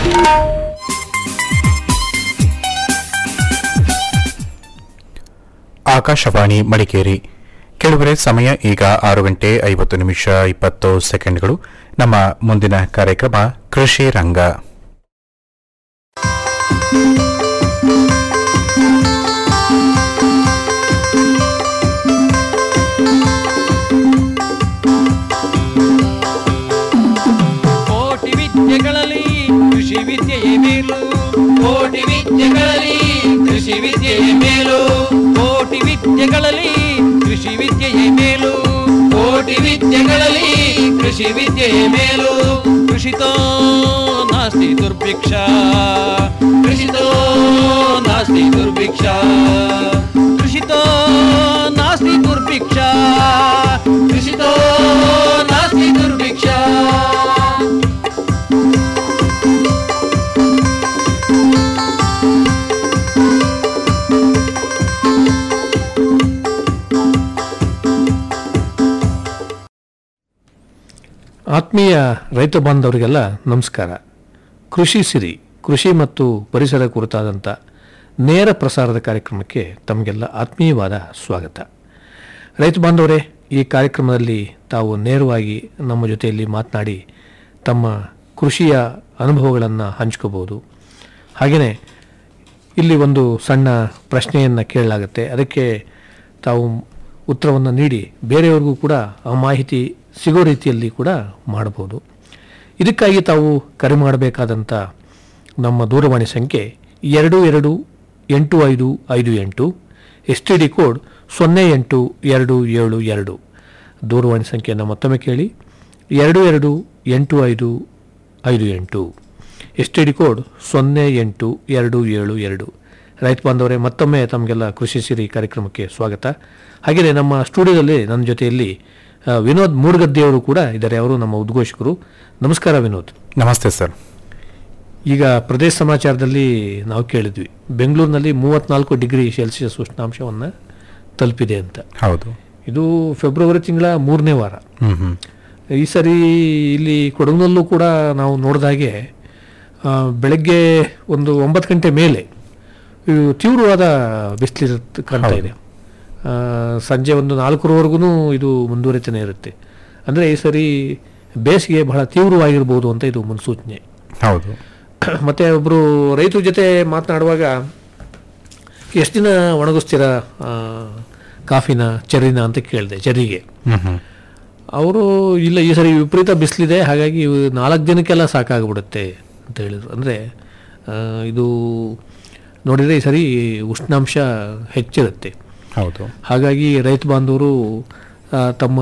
ಆಕಾಶವಾಣಿ ಮಡಿಕೇರಿ ಕೆಲವರೆ ಸಮಯ ಈಗ ಆರು ಗಂಟೆ ಐವತ್ತು ನಿಮಿಷ ಇಪ್ಪತ್ತು ಸೆಕೆಂಡ್ಗಳು ನಮ್ಮ ಮುಂದಿನ ಕಾರ್ಯಕ್ರಮ ಕೃಷಿ ರಂಗ ಕೋಟಿ ವಿದ್ಯೆಗಳಲ್ಲಿ ಕೃಷಿ ವಿದ್ಯೆಯೇ ಮೇಲು ಕೋಟಿ ವಿದ್ಯೆಗಳಲ್ಲಿ ಕೃಷಿ ವಿದ್ಯೆಯ ಮೇಲು ಕೋಟಿ ವಿದ್ಯೆಗಳಲ್ಲಿ ಕೃಷಿ ವಿದ್ಯೆಯೇ ಮೇಲು ಕೋಟಿ ವಿದ್ಯೆಗಳಲ್ಲಿ ಕೃಷಿ ವಿದ್ಯೆಯ ಮೇಲು ಕೃಷಿತೋ ನಾಸ್ತಿ ದುರ್ಭಿಕ್ಷ ಕೃಷಿತೋ ನಾಸ್ತಿ ದುರ್ಭಿಕ್ಷ ಕೃಷಿತೋ ನಾಸ್ತಿ ದುರ್ಭಿಕ್ಷ ಕೃಷಿತೋ ನಾಸ್ತಿ ದುರ್ಭಿಕ್ಷ ಆತ್ಮೀಯ ರೈತ ಬಾಂಧವರಿಗೆಲ್ಲ ನಮಸ್ಕಾರ ಕೃಷಿ ಸಿರಿ ಕೃಷಿ ಮತ್ತು ಪರಿಸರ ಕುರಿತಾದಂಥ ನೇರ ಪ್ರಸಾರದ ಕಾರ್ಯಕ್ರಮಕ್ಕೆ ತಮಗೆಲ್ಲ ಆತ್ಮೀಯವಾದ ಸ್ವಾಗತ ರೈತ ಬಾಂಧವರೇ ಈ ಕಾರ್ಯಕ್ರಮದಲ್ಲಿ ತಾವು ನೇರವಾಗಿ ನಮ್ಮ ಜೊತೆಯಲ್ಲಿ ಮಾತನಾಡಿ ತಮ್ಮ ಕೃಷಿಯ ಅನುಭವಗಳನ್ನು ಹಂಚ್ಕೋಬೋದು ಹಾಗೆಯೇ ಇಲ್ಲಿ ಒಂದು ಸಣ್ಣ ಪ್ರಶ್ನೆಯನ್ನು ಕೇಳಲಾಗುತ್ತೆ ಅದಕ್ಕೆ ತಾವು ಉತ್ತರವನ್ನು ನೀಡಿ ಬೇರೆಯವ್ರಿಗೂ ಕೂಡ ಆ ಮಾಹಿತಿ ಸಿಗೋ ರೀತಿಯಲ್ಲಿ ಕೂಡ ಮಾಡಬಹುದು ಇದಕ್ಕಾಗಿ ತಾವು ಕರೆ ಮಾಡಬೇಕಾದಂಥ ನಮ್ಮ ದೂರವಾಣಿ ಸಂಖ್ಯೆ ಎರಡು ಎರಡು ಎಂಟು ಐದು ಐದು ಎಂಟು ಎಸ್ ಟಿ ಡಿ ಕೋಡ್ ಸೊನ್ನೆ ಎಂಟು ಎರಡು ಏಳು ಎರಡು ದೂರವಾಣಿ ಸಂಖ್ಯೆಯನ್ನು ಮತ್ತೊಮ್ಮೆ ಕೇಳಿ ಎರಡು ಎರಡು ಎಂಟು ಐದು ಐದು ಎಂಟು ಎಸ್ ಟಿ ಡಿ ಕೋಡ್ ಸೊನ್ನೆ ಎಂಟು ಎರಡು ಏಳು ಎರಡು ರೈತ ಬಾಂಧವರೇ ಮತ್ತೊಮ್ಮೆ ತಮಗೆಲ್ಲ ಕೃಷಿ ಸಿರಿ ಕಾರ್ಯಕ್ರಮಕ್ಕೆ ಸ್ವಾಗತ ಹಾಗೆಯೇ ನಮ್ಮ ಸ್ಟುಡಿಯೋದಲ್ಲಿ ನನ್ನ ಜೊತೆಯಲ್ಲಿ ಆ, ವಿನೋದ್ ಮೂಡ್ಗದ್ದೆಯವರು ಕೂಡ ಇದ್ದಾರೆ ಅವರು ನಮ್ಮ ಉದ್ಘೋಷಕರು ನಮಸ್ಕಾರ ವಿನೋದ್ ನಮಸ್ತೆ ಸರ್ ಈಗ ಪ್ರದೇಶ ಸಮಾಚಾರದಲ್ಲಿ ನಾವು ಕೇಳಿದ್ವಿ ಬೆಂಗಳೂರಿನಲ್ಲಿ ಮೂವತ್ನಾಲ್ಕು ಡಿಗ್ರಿ ಸೆಲ್ಸಿಯಸ್ ಉಷ್ಣಾಂಶವನ್ನು ತಲುಪಿದೆ ಅಂತ ಹೌದು ಇದು ಫೆಬ್ರವರಿ ತಿಂಗಳ ಮೂರನೇ ವಾರ ಹ್ಮ್ ಹ್ಮ್ ಈ ಸರಿ ಇಲ್ಲಿ ಕೊಡಗಿನಲ್ಲೂ ಕೂಡ ನಾವು ನೋಡಿದಾಗೆ ಆ, ಬೆಳಗ್ಗೆ ಒಂದು ಒಂಬತ್ತು ಗಂಟೆ ಮೇಲೆ ಇವು ತೀವ್ರವಾದ ಬಿಸಿಲಿರುತ್ತೆ ಕಾಣ್ತಾ ಇದೆ ಆ, ಸಂಜೆ ಒಂದು ನಾಲ್ಕರವರೆಗೂ ಇದು ಮುಂದುವರಿತಾನೆ ಇರುತ್ತೆ ಅಂದರೆ ಈ ಸರಿ ಬೇಸಿಗೆ ಬಹಳ ತೀವ್ರವಾಗಿರ್ಬೋದು ಅಂತ ಇದು ಮುನ್ಸೂಚನೆ ಹೌದು ಮತ್ತು ಒಬ್ಬರು ರೈತರ ಜೊತೆ ಮಾತನಾಡುವಾಗ ಎಷ್ಟು ದಿನ ಒಣಗಿಸ್ತೀರಾ ಆ, ಕಾಫಿನ ಚೆರ್ರಿನ ಅಂತ ಕೇಳಿದೆ ಚೆರ್ರಿಗೆ ಹ್ಮ್ ಹ್ಮ್ ಅವರು ಇಲ್ಲ ಈ ಸರಿ ವಿಪರೀತ ಬಿಸಿಲಿದೆ ಹಾಗಾಗಿ ಇವು ನಾಲ್ಕು ದಿನಕ್ಕೆಲ್ಲ ಸಾಕಾಗ್ಬಿಡುತ್ತೆ ಅಂತ ಹೇಳಿದರು ಅಂದರೆ ಇದು ನೋಡಿದರೆ ಈ ಸರಿ ಉಷ್ಣಾಂಶ ಹೆಚ್ಚಿರುತ್ತೆ ಹೌದು ಹಾಗಾಗಿ ರೈತ ಬಾಂಧವರು ಆ, ತಮ್ಮ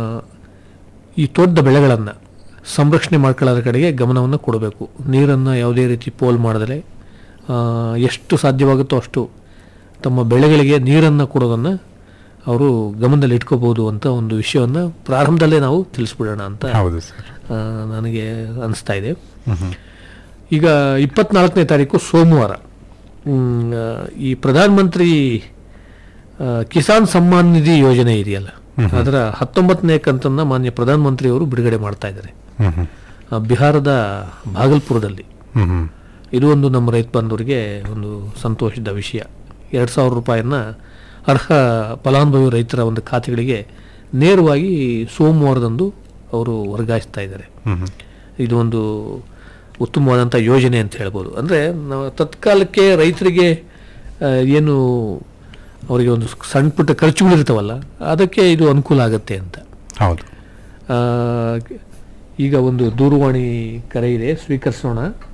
ಈ ತೋಟದ ಬೆಳೆಗಳನ್ನು ಸಂರಕ್ಷಣೆ ಮಾಡ್ಕೊಳ್ಳೋದ್ರ ಕಡೆಗೆ ಗಮನವನ್ನು ಕೊಡಬೇಕು ನೀರನ್ನು ಯಾವುದೇ ರೀತಿ ಪೋಲ್ ಮಾಡದಲೆ ಆ, ಎಷ್ಟು ಸಾಧ್ಯವಾಗುತ್ತೋ ಅಷ್ಟು ತಮ್ಮ ಬೆಳೆಗಳಿಗೆ ನೀರನ್ನು ಕೊಡೋದನ್ನು ಅವರು ಗಮನದಲ್ಲಿ ಇಟ್ಕೋಬೋದು ಅಂತ ಒಂದು ವಿಷಯವನ್ನು ಪ್ರಾರಂಭದಲ್ಲೇ ನಾವು ತಿಳಿಸ್ಬಿಡೋಣ ಅಂತ ಹೌದು ಸರ್ ಆ, ನನಗೆ ಅನಿಸ್ತಾ ಇದೆ ಹ್ಮ್ ಹ್ಮ್ ಈಗ ಇಪ್ಪತ್ನಾಲ್ಕನೇ ತಾರೀಕು ಸೋಮವಾರ ಮ್, ಆ, ಈ ಪ್ರಧಾನ ಮಂತ್ರಿ ಆ, ಕಿಸಾನ್ ಸಮ್ಮಾನ್ ನಿಧಿ ಯೋಜನೆ ಇದೆಯಲ್ಲ ಅದರ ಹತ್ತೊಂಬತ್ತನೇ ಕಂತನ್ನ ಮಾನ್ಯ ಪ್ರಧಾನಮಂತ್ರಿಯವರು ಬಿಡುಗಡೆ ಮಾಡ್ತಾ ಇದ್ದಾರೆ ಹ್ಮ್ ಹ್ಮ್ ಆ, ಬಿಹಾರದ ಭಾಗಲ್ಪುರದಲ್ಲಿ ಹ್ಮ್ ಹ್ಮ್ ಇದು ಒಂದು ನಮ್ಮ ರೈತ ಬಾಂಧವರಿಗೆ ಒಂದು ಸಂತೋಷದ ವಿಷಯ ಎರಡು ಸಾವಿರ ರೂಪಾಯಿಯನ್ನ ಅರ್ಹ ಫಲಾನುಭವಿ ರೈತರ ಒಂದು ಖಾತೆಗಳಿಗೆ ನೇರವಾಗಿ ಸೋಮವಾರದಂದು ಅವರು ವರ್ಗಾಯಿಸ್ತಾ ಇದ್ದಾರೆ ಹ್ಮ್ ಹ್ಮ್ ಇದು ಒಂದು ಉತ್ತಮವಾದಂಥ ಯೋಜನೆ ಅಂತ ಹೇಳ್ಬೋದು ಅಂದರೆ ನಾವು ತತ್ಕಾಲಕ್ಕೆ ರೈತರಿಗೆ ಆ, ಏನು ಅವರಿಗೆ ಒಂದು ಸಣ್ಣ ಪುಟ್ಟ ಖರ್ಚುಗಳಿರ್ತಾವಲ್ಲ ಅದಕ್ಕೆ ಇದು ಅನುಕೂಲ ಆಗುತ್ತೆ ಅಂತ ಹೌದು ಆ, ಈಗ ಒಂದು ದೂರವಾಣಿ ಕರೆ ಇದೆ ಸ್ವೀಕರಿಸೋಣ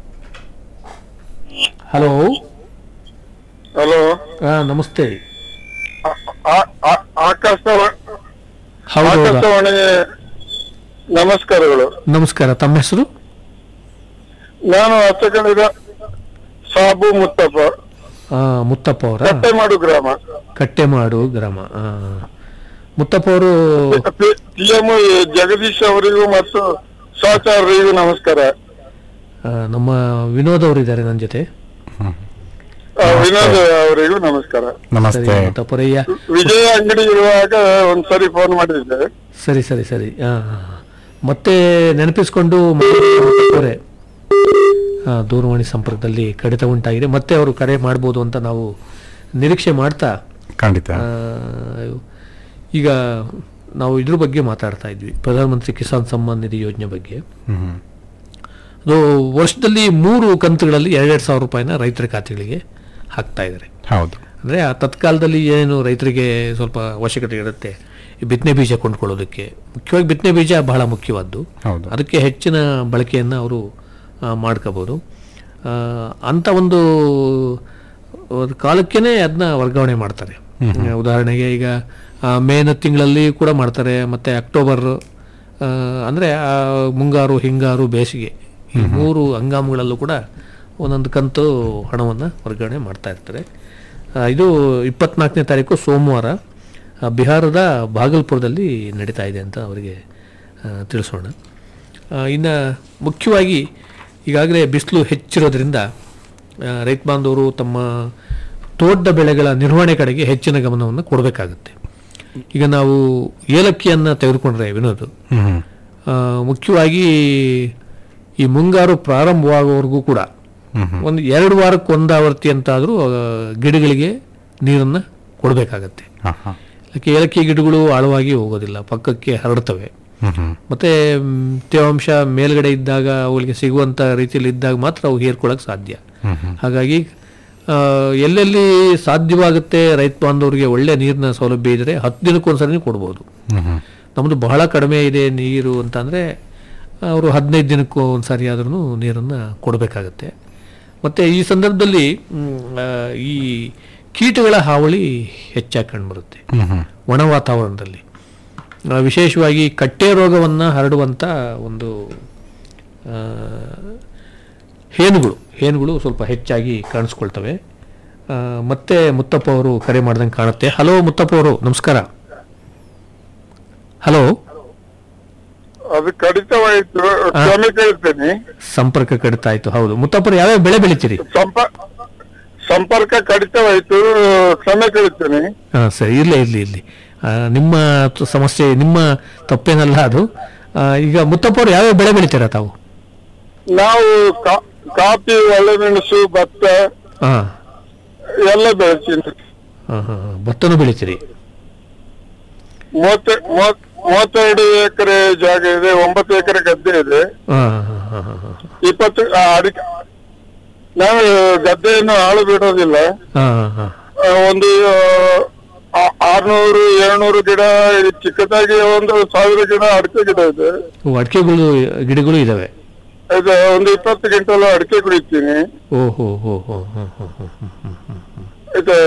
ಹಲೋ ಹಲೋ ನಮಸ್ತೆ ಆ- ಆ- ಆಕಾಶವಾಣಿ ಹೌದು ಹೌದಾ? ಆಕಾಶವಾಣಿ ನಮಸ್ಕಾರಗಳು ನಮಸ್ಕಾರ ತಮ್ಮ ಹೆಸರು ನಾನು ಹಚ್ಚಕೊಂಡಿರ ಸಾಬು ಮುತ್ತಪ್ಪ ಆ, ಮುತ್ತಪ್ಪ ಅವರ ಕಟ್ಟೆಮಾಡು ಗ್ರಾಮ ಕಟ್ಟೆಮಾಡು ಗ್ರಾಮ ಆ. ಮುತ್ತಪ್ಪ ಅವರು ಪಿ ಎಂ ಜಗದೀಶ್ ಅವರಿಗೂ ಮತ್ತು ಸಹಚಾರರಿಗೂ ನಮಸ್ಕಾರ ಆ, ನಮ್ಮ ವಿನೋದ್ ಅವರು ಇದ್ದಾರೆ ನನ್ನ ಜೊತೆ ಆ, ವಿನೋದ್ ಅವರಿಗೂ ನಮಸ್ಕಾರ ಸರಿ ನಮಸ್ತೆ ಮುತ್ತಪ್ಪರಯ್ಯ ವಿಜಯ ಅಂಗಡಿ ಇರುವಾಗ ಒಂದ್ಸರಿ ಫೋನ್ ಮಾಡಿದ್ದೆ ಸರಿ ಸರಿ ಸರಿ ಆ, ಆ. ಮತ್ತೆ ನೆನಪಿಸ್ಕೊಂಡು ಮಾತಾಡ್ತಾರೆ ಮುತ್ತಪ್ಪರೇ. ಆ, ಆ, ದೂರವಾಣಿ ಸಂಪರ್ಕದಲ್ಲಿ ಕಡಿತ ಉಂಟಾಗಿದೆ ಮತ್ತೆ ಅವರು ಕರೆ ಮಾಡ್ಬೋದು ಅಂತ ನಾವು ನಿರೀಕ್ಷೆ ಮಾಡ್ತಾ ಖಂಡಿತ ಆ, ಈಗ ನಾವು ಇದ್ರ ಬಗ್ಗೆ ಮಾತಾಡ್ತಾ ಇದ್ವಿ ಪ್ರಧಾನಮಂತ್ರಿ ಕಿಸಾನ್ ಸಮ್ಮಾನ್ ನಿಧಿ ಯೋಜನೆ ಬಗ್ಗೆ ಹ್ಮ್ ಹ್ಮ್. ಅದು ವರ್ಷದಲ್ಲಿ ಮೂರು ಕಂತುಗಳಲ್ಲಿ ಎರಡೆರಡು ಸಾವಿರ ರೂಪಾಯಿನ ರೈತರ ಖಾತೆಗಳಿಗೆ ಹಾಕ್ತಾ ಇದ್ದಾರೆ ಹೌದು ಅಂದರೆ ಆ ತತ್ಕಾಲದಲ್ಲಿ ಏನು ರೈತರಿಗೆ ಸ್ವಲ್ಪ ಅವಶ್ಯಕತೆ ಇರುತ್ತೆ ಈ ಬಿತ್ತನೆ ಬೀಜ ಕೊಂಡ್ಕೊಳ್ಳೋದಕ್ಕೆ ಮುಖ್ಯವಾಗಿ ಬಿತ್ತನೆ ಬೀಜ ಬಹಳ ಮುಖ್ಯವಾದ್ದು ಹೌದು ಅದಕ್ಕೆ ಹೆಚ್ಚಿನ ಬಳಕೆಯನ್ನು ಅವರು ಮಾಡ್ಕೋಬೋದು ಆ, ಅಂಥ ಒಂದು ಒಂದು ಕಾಲಕ್ಕೇ ಅದನ್ನ ವರ್ಗಾವಣೆ ಮಾಡ್ತಾರೆ ಉದಾಹರಣೆಗೆ ಈಗ ಆ, ಮೇನ ತಿಂಗಳಲ್ಲಿ ಕೂಡ ಮಾಡ್ತಾರೆ ಮತ್ತು ಅಕ್ಟೋಬರ್ ಆ, ಅಂದರೆ ಆ, ಮುಂಗಾರು ಹಿಂಗಾರು ಬೇಸಿಗೆ ಈ ಮೂರು ಹಂಗಾಮುಗಳಲ್ಲೂ ಕೂಡ ಒಂದೊಂದು ಕಂತು ಹಣವನ್ನು ವರ್ಗಾವಣೆ ಮಾಡ್ತಾ ಇರ್ತಾರೆ ಆ, ಇದು ಇಪ್ಪತ್ನಾಲ್ಕನೇ ತಾರೀಕು ಸೋಮವಾರ ಆ, ಬಿಹಾರದ ಭಾಗಲ್ಪುರದಲ್ಲಿ ನಡೀತಾ ಇದೆ ಅಂತ ಅವರಿಗೆ ಆ, ತಿಳಿಸೋಣ ಇನ್ನು ಮುಖ್ಯವಾಗಿ ಈಗಾಗಲೇ ಬಿಸಿಲು ಹೆಚ್ಚಿರೋದ್ರಿಂದ ಆ, ರೈತ ಬಾಂಧವರು ತಮ್ಮ ತೋಟದ ಬೆಳೆಗಳ ನಿರ್ವಹಣೆ ಕಡೆಗೆ ಹೆಚ್ಚಿನ ಗಮನವನ್ನು ಕೊಡಬೇಕಾಗುತ್ತೆ ಈಗ ನಾವು ಏಲಕ್ಕಿಯನ್ನು ತೆಗೆದುಕೊಂಡ್ರೆ ವಿನೋದ್ ಹ್ಮ್ ಹ್ಮ್. ಆ, ಮುಖ್ಯವಾಗಿ ಈ ಮುಂಗಾರು ಪ್ರಾರಂಭವಾಗುವವರೆಗೂ ಕೂಡ ಹ್ಮ್ ಹ್ಮ್. ಒಂದು ಎರಡು ವಾರಕ್ಕೆ ಒಂದಾವರ್ತಿ ಅಂತಾದರೂ ಗಿಡಗಳಿಗೆ ನೀರನ್ನು ಕೊಡಬೇಕಾಗತ್ತೆ ಹಾ, ಹಾ. ಯಾಕೆ ಏಲಕ್ಕಿ ಗಿಡಗಳು ಆಳವಾಗಿ ಹೋಗೋದಿಲ್ಲ ಪಕ್ಕಕ್ಕೆ ಹರಡ್ತವೆ ಹ್ಮ್ ಹ್ಮ್. ಮತ್ತೆ ಮ್, ತೇವಾಂಶ ಮೇಲ್ಗಡೆ ಇದ್ದಾಗ ಅವುಗಳಿಗೆ ಸಿಗುವಂಥ ರೀತಿಯಲ್ಲಿ ಇದ್ದಾಗ ಮಾತ್ರ ಅವು ಹೇರ್ಕೊಳ್ಳೋಕೆ ಸಾಧ್ಯ ಹ್ಮ್ ಹ್ಮ್. ಹಾಗಾಗಿ ಆ, ಎಲ್ಲೆಲ್ಲಿ ಸಾಧ್ಯವಾಗುತ್ತೆ ರೈತ ಬಾಂಧವರಿಗೆ ಒಳ್ಳೆ ನೀರಿನ ಸೌಲಭ್ಯ ಇದ್ದರೆ ಹತ್ತು ದಿನಕ್ಕೊಂದ್ಸರಿ ಕೊಡ್ಬೋದು ಹ್ಮ್ ಹ್ಮ್. ನಮ್ಮದು ಬಹಳ ಕಡಿಮೆ ಇದೆ ನೀರು ಅಂತಂದರೆ ಅವರು ಹದಿನೈದು ದಿನಕ್ಕೂ ಒಂದು ಸಾರಿ ಆದ್ರೂ ನೀರನ್ನು ಕೊಡಬೇಕಾಗತ್ತೆ ಮತ್ತು ಈ ಸಂದರ್ಭದಲ್ಲಿ ಮ್, ಆ, ಈ ಕೀಟಗಳ ಹಾವಳಿ ಹೆಚ್ಚಾಗಿ ಕಂಡುಬರುತ್ತೆ ಹ್ಮ್ ಹ್ಮ್. ಒಣ ವಾತಾವರಣದಲ್ಲಿ ಆ, ವಿಶೇಷವಾಗಿ ಕಟ್ಟೆ ರೋಗವನ್ನು ಹರಡುವಂಥ ಒಂದು ಆ, ಹೇನುಗಳು ಹೇನುಗಳು ಸ್ವಲ್ಪ ಹೆಚ್ಚಾಗಿ ಕಾಣಿಸ್ಕೊಳ್ತವೆ ಆ, ಮತ್ತೆ ಮುತ್ತಪ್ಪ ಅವರು ಕರೆ ಮಾಡ್ದಂಗೆ ಕಾಣುತ್ತೆ ಹಲೋ ಮುತ್ತಪ್ಪ ಅವರು ನಮಸ್ಕಾರ ಹಲೋ ಅದು ಕಡಿತವಾಯಿತು ಕ್ಷಮೆ ಕೇಳ್ತೇನೆ ಸಂಪರ್ಕ ಕಡಿತ ಆಯ್ತು ಹೌದು ಮುತ್ತಪ್ಪರು ಯಾವ್ಯಾವ ಬೆಳೆ ಬೆಳಿತೀರಿ ಸಂಪ ಸಂಪರ್ಕ ಕಡಿತವಾಯಿತು ಕ್ಷಮೆ ಕೇಳ್ತೇನೆ ಹಾ ಸರಿ ಇರ್ಲಿ ಇರ್ಲಿ ಇರ್ಲಿ ಆ, ನಿಮ್ಮ ತ- ಸಮಸ್ಯೆ ನಿಮ್ಮ ತಪ್ಪೇನಲ್ಲ ಅದು ಆ, ಈಗ ಮುತ್ತಪ್ಪ ಅವರು ಯಾವ್ಯಾವ ಬೆಳೆ ಬೆಳಿತೀರಾ ತಾವು ನಾವು ಕಾ- ಕಾಫಿ ಒಳ್ಳೆಮೆಣಸು ಭತ್ತ ಹಾ ಎಲ್ಲ ಬೆಳಿತೀನಿ ಹಾ ಹಾ ಹಾ. ಭತ್ತನೂ ಬೆಳಿತೀರಿ ಮೂವತ್ತ ಮೂವತ್- ಮೂವತ್ತೆರಡು ಎಕರೆ ಜಾಗ ಇದೆ ಒಂಬತ್ತು ಎಕರೆ ಗದ್ದೆ ಇದೆ ಹಾ ಹಾ ಹಾ ಹಾ ಹಾ ಇಪ್ಪತ್ತು ಆ, ಅಡಿಕೆ ನಾವು ಗದ್ದೆಯನ್ನು ಹಾಳು ಬಿಡೋದಿಲ್ಲ ಹಾ ಹಾ ಹಾ ಆ, ಒಂದು ಆ, ಆರ್ನೂರು ಏಳ್ನೂರು ಗಿಡ ಚಿಕ್ಕದಾಗಿ ಒಂದು ಸಾವಿರ ಗಿಡ ಅಡಿಕೆ ಗಿಡ ಇದೆ ಓ, ಅಡಿಕೆಗಳು ಗಿಡಗಳು ಇದಾವೆ ಇದು ಒಂದು ಇಪ್ಪತ್ತು ಕ್ವಿಂಟಲ್ ಅಡಿಕೆ ಕುಡಿತೀನಿ ಓ ಹೋ ಹೋ ಹೋ ಹೋ ಹೋ ಹೋ ಹೋ ಹೋ ಹೋ. ಇದು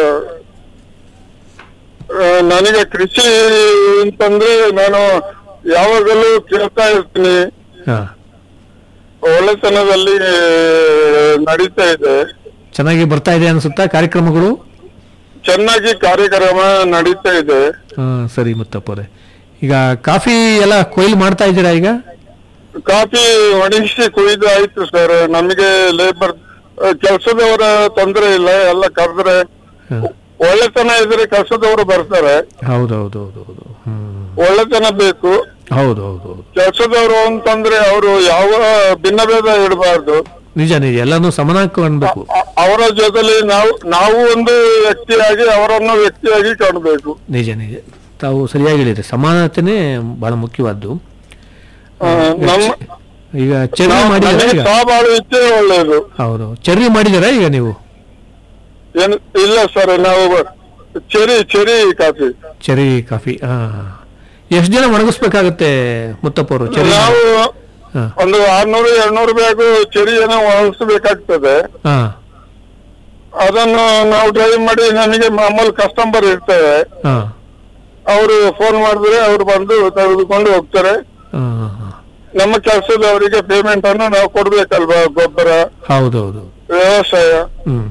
ಆ, ನನಗೆ ಕೃಷಿ ಅಂತಂದ್ರೆ ನಾನು ಯಾವಾಗಲೂ ಕೇಳ್ತಾ ಇರ್ತೀನಿ ಹಾ ಒಳ್ಳೆತನದಲ್ಲಿ ನಡೀತಾ ಇದೆ ಚೆನ್ನಾಗಿ ಬರ್ತಾ ಇದೆ ಅನ್ಸುತ್ತಾ ಕಾರ್ಯಕ್ರಮಗಳು ಚೆನ್ನಾಗಿ ಕಾರ್ಯಕ್ರಮ ನಡೀತಾ ಇದೆ ಹಾ ಸರಿ ಮುತ್ತಪ್ಪರೇ ಈಗ ಕಾಫಿ ಎಲ್ಲ ಕೊಯ್ಲು ಮಾಡ್ತಾ ಇದ್ದೀರಾ ಈಗ ಕಾಫಿ ಒಣಗಿಸಿ ಕುಯ್ದು ಆಯ್ತು ಸರ್ ನಮಗೆ ಲೇಬರ್ ಕೆಲಸದವರ ತೊಂದರೆ ಇಲ್ಲ ಎಲ್ಲ ಕರೆದ್ರೆ ಹಾ. ಒಳ್ಳೆತನ ಇದ್ರೆ ಕೆಲಸದವರು ಬರ್ತಾರೆ ಹೌದು ಹೌದು ಹೌದು ಹೌದು ಹ್ಮ್ ಒಳ್ಳೆತನ ಬೇಕು ಹೌದು ಹೌದು ಹೌದು ಕೆಲಸದವರು ಅಂತಂದ್ರೆ ಅವರು ಯಾವ ಭಿನ್ನ ಭೇದ ಇಡಬಾರ್ದು ನಿಜ ನಿಜ ಎಲ್ಲಾನು ಸಮನಾಗಿ ಕಾಣ್ಬೇಕು ಅವರ ಜೊತೆಲಿ ನಾವು ನಾವು ಒಂದು ವ್ಯಕ್ತಿಯಾಗಿ ಅವರನ್ನು ವ್ಯಕ್ತಿಯಾಗಿ ಕಾಣಬೇಕು ನಿಜ ನಿಜ ತಾವು ಸರಿಯಾಗಿ ಹೇಳಿದ್ರಿ ಸಮಾನತೆನೇ ಬಹಳ ಮುಖ್ಯವಾದ್ದು ಆ, ನಮ್ಮ ಈಗ ಚರ್ರಿ ಮಾಡಿದಾರ ನನಗೆ ಈಗ ಸಹಬಾಳು ಇಚ್ಛೆ ಒಳ್ಳೆಯದು ಹೌದು ಚರ್ರಿ ಮಾಡಿದಾರಾ ಈಗ ನೀವು ಏನು ಇಲ್ಲ ಸರ್ ನಾವು cherry cherry coffee cherry coffee ಹಾ ಎಷ್ಟು ಜನ ಒಣಗಿಸ್ಬೇಕಾಗತ್ತೆ ಮುತ್ತಪ್ಪ ಅವರು ಚೆರಿ ನಾವು ಹಾ ಒಂದು ಆರ್ನೂರು ಎರಡ್ನೂರು ಬ್ಯಾಗು ಚೆರಿಯನ್ನು ಒಣಗಿಸ್ಬೇಕಾಗ್ತದೆ ಹಾ ಅದನ್ನು ನಾವು ಡ್ರೈವ್ ಮಾಡಿ ನಮಗೆ ಮಾಮೂಲು ಕಸ್ಟಮರ್ ಇರ್ತೇವೆ ಹಾ ಅವರು ಫೋನ್ ಮಾಡಿದ್ರೆ ಅವ್ರು ಬಂದು ತೆಗೆದುಕೊಂಡು ಹೋಗ್ತಾರೆ ಹಾ, ಹಾ. ನಮ್ಮ ಕೆಲಸದವರಿಗೆ ಪೇಮೆಂಟ್ ಅನ್ನು ನಾವು ಕೊಡ್ಬೇಕಲ್ವಾ ಗೊಬ್ಬರ ಹೌದೌದು ವ್ಯವಸಾಯ ಹ್ಮ್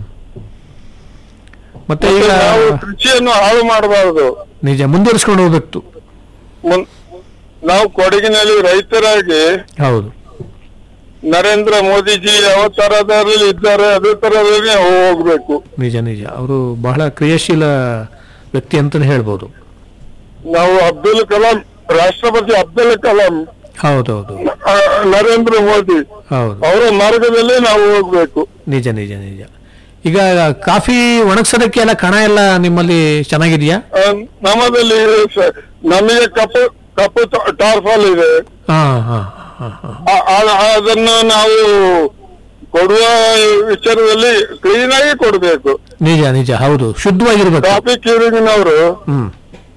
ಮತ್ತೆ ಮತ್ತೆ ಈಗ ನಾವು ಕೃಷಿಯನ್ನು ಹಾಳು ಮಾಡಬಾರದು ನಿಜ ಮುಂದುವರಿಸ್ಕೊಂಡು ಹೋಗ್ಬೇಕು ಮುನ್- ನಾವು ಕೊಡಗಿನಲ್ಲಿ ರೈತರಾಗಿ ಹೌದು ನರೇಂದ್ರ ಮೋದಿಜಿ ಯಾವ ತರದಲ್ಲಿ ಇದ್ದಾರೆ ಅದೇ ತರದಲ್ಲಿ ಹೋಗ್ಬೇಕು ನಿಜ ನಿಜ ಅವರು ಬಹಳ ಕ್ರಿಯಾಶೀಲ ವ್ಯಕ್ತಿ ಅಂತಾನೆ ಹೇಳ್ಬೋದು ನಾವು ಅಬ್ದುಲ್ ಕಲಾಂ ರಾಷ್ಟ್ರಪತಿ ಅಬ್ದುಲ್ ಕಲಾಂ ಹೌದೌದು ಆ, ನರೇಂದ್ರ ಮೋದಿ ಹೌದು ಅವರ ಮಾರ್ಗದಲ್ಲಿ ನಾವು ಹೋಗ್ಬೇಕು ನಿಜ ನಿಜ ನಿಜ ಈಗ ಕಾಫಿ ಒಣಗ್ಸೋದಕ್ಕೆ ಎಲ್ಲ ಕಣ ಎಲ್ಲ ನಿಮ್ಮಲ್ಲಿ ಚೆನ್ನಾಗಿದೆಯಾ ಆ, ನಮ್ಮದಲ್ಲಿ ಸ- ನಮಗೆ ಕಪ್ಪು ಕಪ್ಪು ಟಾರ್ಫಾಲ್ ಇದೆ ಹಾ ಹಾ ಹಾ ಹಾ ಆ- ಆ- ಅದನ್ನು ನಾವು ಕೊಡುವ ವಿಚಾರದಲ್ಲಿ ಕ್ಲೀನ್ ಆಗಿ ಕೊಡ್ಬೇಕು ನಿಜ ನಿಜ ಹೌದು ಶುದ್ಧವಾಗಿರ್ಬೇಕು ಕಾಫಿ ಕ್ಯೂರಿಂಗ್ನವರು ಹ್ಮ್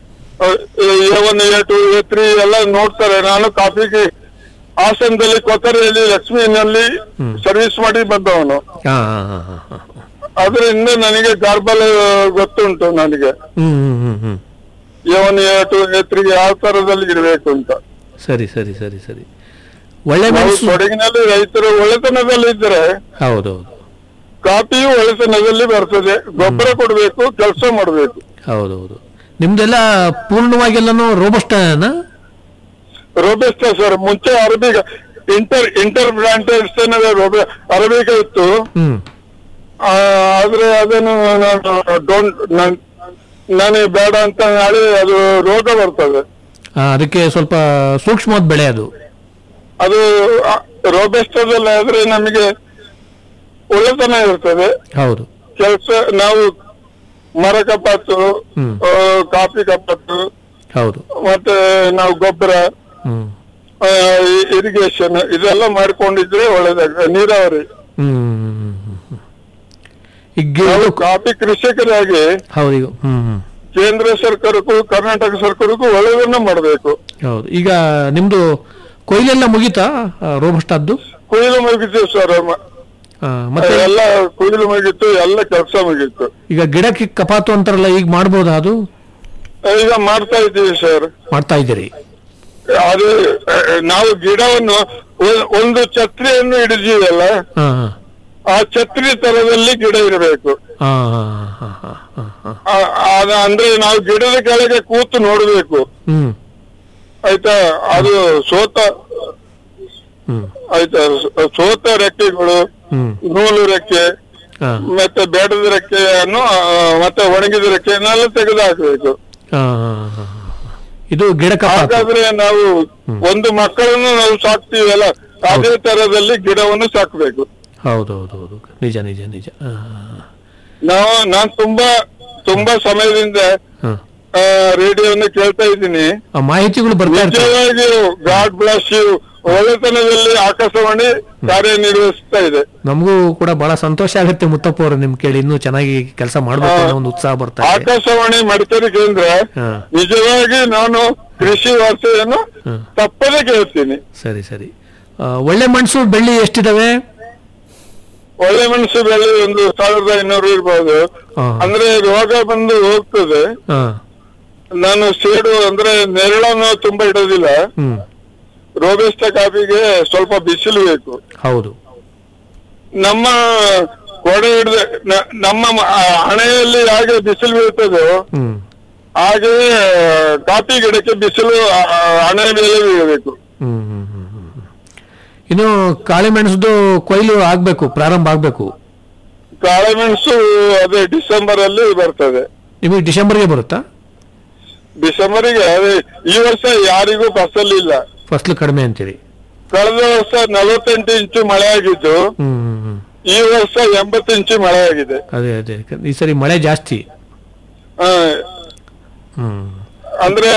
A one A two A three ಎಲ್ಲ ನೋಡ್ತಾರೆ ನಾನು ಕಾಫಿಗೆ ಹಾಸನದಲ್ಲಿ ಕೊತ್ತರೆಯಲ್ಲಿ ಲಕ್ಷ್ಮಿನಲ್ಲಿ ಸರ್ವಿಸ್ ಮಾಡಿ ಬಂದವನು ಹಾ ಹಾ ಹಾ ಹಾ ಹಾ ಅದರಿಂದ ನನಗೆ ಗಾರ್ಬಲ್ ಗೊತ್ತುಂಟು ನನಗೆ ಹ್ಮ್ ಹ್ಮ್ ಹ್ಮ್ ಹ್ಮ್ A one A two A three ಯಾವ ತರದಲ್ಲಿ ಇರಬೇಕು ಅಂತ ಸರಿ ಸರಿ ಸರಿ ಸರಿ ಒಳ್ಳೆ ನಾವು ಮೆಣಸು ಕೊಡಗಿನಲ್ಲಿ ರೈತರು ಒಳ್ಳೆತನದಲ್ಲಿ ಇದ್ರೆ ಹೌದೌದು ಕಾಫಿಯು ಒಳ್ಳೆತನದಲ್ಲಿ ಬರ್ತದೆ ಗೊಬ್ಬರ ಕೊಡಬೇಕು ಕೆಲಸ ಮಾಡಬೇಕು ಹೌದೌದು ನಿಮ್ದೆಲ್ಲ ಪೂರ್ಣವಾಗೆಲ್ಲನೂ ರೋಬಸ್ಟನ ರೋಬೆಸ್ಟ ಸರ್ ಮುಂಚೆ ಅರಬಿಗ ಇಂಟರ್ ಇಂಟರ್ ಬ್ರಾಂಡೆಡ್ಸ್ ರೋಬೆ ಅರಬಿಗ ಇತ್ತು ಹ್ಮ್ ಆ, ಆದ್ರೆ ಅದನ್ನು ನಾನು ಡೋಂಟ್ ನನಗೆ ಬೇಡ ಅಂತ ಹೇಳಿ ಅದು ರೋಗ ಬರ್ತದೆ ಆ, ಅದಕ್ಕೆ ಸ್ವಲ್ಪ ಸೂಕ್ಷ್ಮವಾದ ಬೆಳೆ ಅದು ಅದು ರೋಬೆಸ್ಟದಲ್ಲಿ ಆದ್ರೆ ನಮಗೆ ಒಳ್ಳೆತನ ಇರ್ತದೆ ಹೌದು ಕೆಲಸ ನಾವು ಮರ ಕಪಾತು ಹ್ಮ್. ಆ, ಕಾಫಿ ಕಪಾತು ಹೌದು ಮತ್ತೆ ನಾವು ಗೊಬ್ಬರ ಹ್ಮ್ ಇರಿಗೇಷನ್ ಇದೆಲ್ಲ ಮಾಡ್ಕೊಂಡಿದ್ರೆ ಒಳ್ಳೇದಾಗ ನೀರಾವರಿ ಹ್ಮ್ ಹ್ಮ್, ಹ್ಮ್, ಹ್ಮ್. ಈಗ ನಾವು ಇದು- ಕಾಫಿ ಕೃಷಿಕರಾಗಿ ಹೌದು ಈಗ ಹ್ಮ್ ಹ್ಮ್ ಕೇಂದ್ರ ಸರ್ಕಾರಕ್ಕೂ ಕರ್ನಾಟಕ ಸರ್ಕಾರಕ್ಕೂ ಒಳ್ಳೆದನ್ನ ಮಾಡಬೇಕು ಹೌದು ಈಗ ನಿಮ್ದು ಕೊಯ್ಲೆಲ್ಲ ಮುಗೀತಾ ರೋಬಸ್ಟಾದ್ದು ಕೊಯ್ಲು ಮುಗಿತು ಸರ್ ಆ, ಮತ್ತೆ ಎಲ್ಲ ಕೊಯ್ಲು ಮುಗೀತು ಎಲ್ಲ ಕೆಲಸ ಮುಗೀತು ಈಗ ಗಿಡಕ್ಕೆ ಕಪಾತು ಅಂತಾರಲ್ಲ ಈಗ ಮಾಡ್ಬೋದಾ ಅದು ಈಗ ಮಾಡ್ತಾ ಇದ್ದೀವಿ ಸರ್ ಮಾಡ್ತಾ ಇದ್ದೀರಿ ಅದು ಆ, ನಾವು ಗಿಡವನ್ನು ಒ- ಒಂದು ಛತ್ರಿಯನ್ನು ಹಿಡಿದೀವಲ್ಲ ಹಾ ಹಾ ಆ ಛತ್ರಿ ತರದಲ್ಲಿ ಗಿಡ ಇರಬೇಕು ಹಾ ಹಾ ಹಾ ಹಾ ಹಾ ಹಾ ಆ- ಆ- ಅಂದ್ರೆ ನಾವು ಗಿಡದ ಕೆಳಗೆ ಕೂತು ನೋಡ್ಬೇಕು ಹ್ಮ್ ಆಯ್ತಾ ಅದು ಸೋತ ಹ್ಮ್ ಆಯ್ತಾ ಸೋ- ಸೋತ ರೆಕ್ಕೆಗಳು ಹ್ಮ್ ನೂಲು ರೆಕ್ಕೆ ಹಾ ಮತ್ತೆ ಬೇಡದ ರೆಕ್ಕೆಯನ್ನು ಆ, ಮತ್ತೆ ಒಣಗಿದ ರೆಕ್ಕೆಯನ್ನೆಲ್ಲ ತೆಗೆದು ಹಾಕಬೇಕು ಹಾ ಹಾ ಹಾ ಹಾ. ಇದು ಗಿಡ ಕಪಾತು ಹಾಗಾದ್ರೆ ನಾವು ಒಂದು ಮಕ್ಕಳನ್ನು ನಾವು ಸಾಕ್ತೀವಲ್ಲ ಅದೇ ತರದಲ್ಲಿ ಗಿಡವನ್ನು ಸಾಕ್ಬೇಕು ಹೌದು ಹೌದು ಹೌದು ನಿಜ ನಿಜ ನಿಜ ಹಾ ನಾವು ನಾನ್ ತುಂಬಾ ತುಂಬಾ ಸಮಯದಿಂದ ಹಾ ರೇಡಿಯೋವನ್ನು ಕೇಳ್ತಾ ಇದ್ದೀನಿ ಆ ಮಾಹಿತಿಗಳು ಬರ್ತಾ ಇರ್ತವೆ ನಿಜವಾಗಿಯೂ ಗಾಡ್ ಬ್ಲಾಸ್ ಯು ಒಳ್ಳೆತನದಲ್ಲಿ ಆಕಾಶವಾಣಿ ಕಾರ್ಯನಿರ್ವಹಿಸ್ತಾ ಇದೆ ನಮಗೂ ಕೂಡ ಬಹಳ ಸಂತೋಷ ಆಗುತ್ತೆ ಮುತ್ತಪ್ಪ ಅವರು ನಿಮ್ ಕೇಳಿ ಇನ್ನೂ ಚೆನ್ನಾಗಿ ಕೆಲಸ ಮಾಡ್ಬೇಕು ಅನ್ನೋ ಒಂದು ಉತ್ಸಾಹ ಬರ್ತಾ ಇದೆ ಆಕಾಶವಾಣಿ ಮಡಿಕೇರಿ ಕೇಂದ್ರ ಹಾ ನಿಜವಾಗಿ ನಾನು ಕೃಷಿ ವಾರ್ತೆಯನ್ನು ಹ್ಮ್. ತಪ್ಪದೇ ಕೇಳ್ತೀನಿ ಸರಿ ಸರಿ ಆ, ಒಳ್ಳೆ ಮೆಣಸು ಬೆಳ್ಳಿ ಎಷ್ಟಿದಾವೆ ಒಳ್ಳೆ ಮೆಣಸು ಬೆಲೆ ಒಂದು ಸಾವಿರದ ಐನೂರು ಇರ್ಬೋದು ಹಾ. ಅಂದ್ರೆ ರೋಗ ಬಂದು ಹೋಗ್ತದೆ ಹಾ ನಾನು ಸೇಡು ಅಂದ್ರೆ ನೆರಳನ್ನು ತುಂಬಾ ಇಡೋದಿಲ್ಲ ಹ್ಮ್ ರೋಬೆಸ್ಟ ಕಾಫಿಗೆ ಸ್ವಲ್ಪ ಬಿಸಿಲು ಬೇಕು ಹೌದು ನಮ್ಮ ಕೊಡೆ ಹಿಡಿದ ನಮ್ಮ ಮ- ಆ, ಹಣೆಯಲ್ಲಿ ಹಾಗೆ ಬಿಸಿಲು ಬೀಳ್ತದೋ ಹ್ಮ್ ಹಾಗೆಯೇ ಕಾಫಿ ಗಿಡಕ್ಕೆ ಬಿಸಿಲು ಆ, ಆ, ಹಣೆ ಮೇಲೆ ಬೀಳಬೇಕು ಹ್ಮ್ ಹ್ಮ್ ಹ್ಮ್ ಹ್ಮ್ ಹ್ಮ್. ಇನ್ನು ಕಾಳಿ ಮೆಣಸದು ಕೊಯ್ಲು ಆಗ್ಬೇಕು ಪ್ರಾರಂಭ ಆಗ್ಬೇಕು ಕಾಳೆಮೆಣಸು ಅದೇ ಡಿಸೆಂಬರ್ ಅಲ್ಲಿ ಬರ್ತದೆ ನಿಮಗೆ ಡಿಸೆಂಬರ್ಗೆ ಬರುತ್ತಾ ಡಿಸೆಂಬರಿಗೆ ಅದೇ ಈ ವರ್ಷ ಯಾರಿಗೂ ಫಸಲ್ ಇಲ್ಲ ಫಸಲು ಕಡಿಮೆ ಅಂತೀರಿ ಕಳೆದ ವರ್ಷ ನಲವತ್ತೆಂಟು ಇಂಚು ಮಳೆ ಆಗಿದ್ದು ಹ್ಮ್ ಹ್ಮ್ ಹ್ಮ್ ಈ ವರ್ಷ ಎಂಬತ್ತು ಇಂಚು ಮಳೆ ಆಗಿದೆ ಅದೇ ಅದೇ ಈ ಸರಿ ಮಳೆ ಜಾಸ್ತಿ ಆ, ಹ್ಮ್ ಅಂದ್ರೆ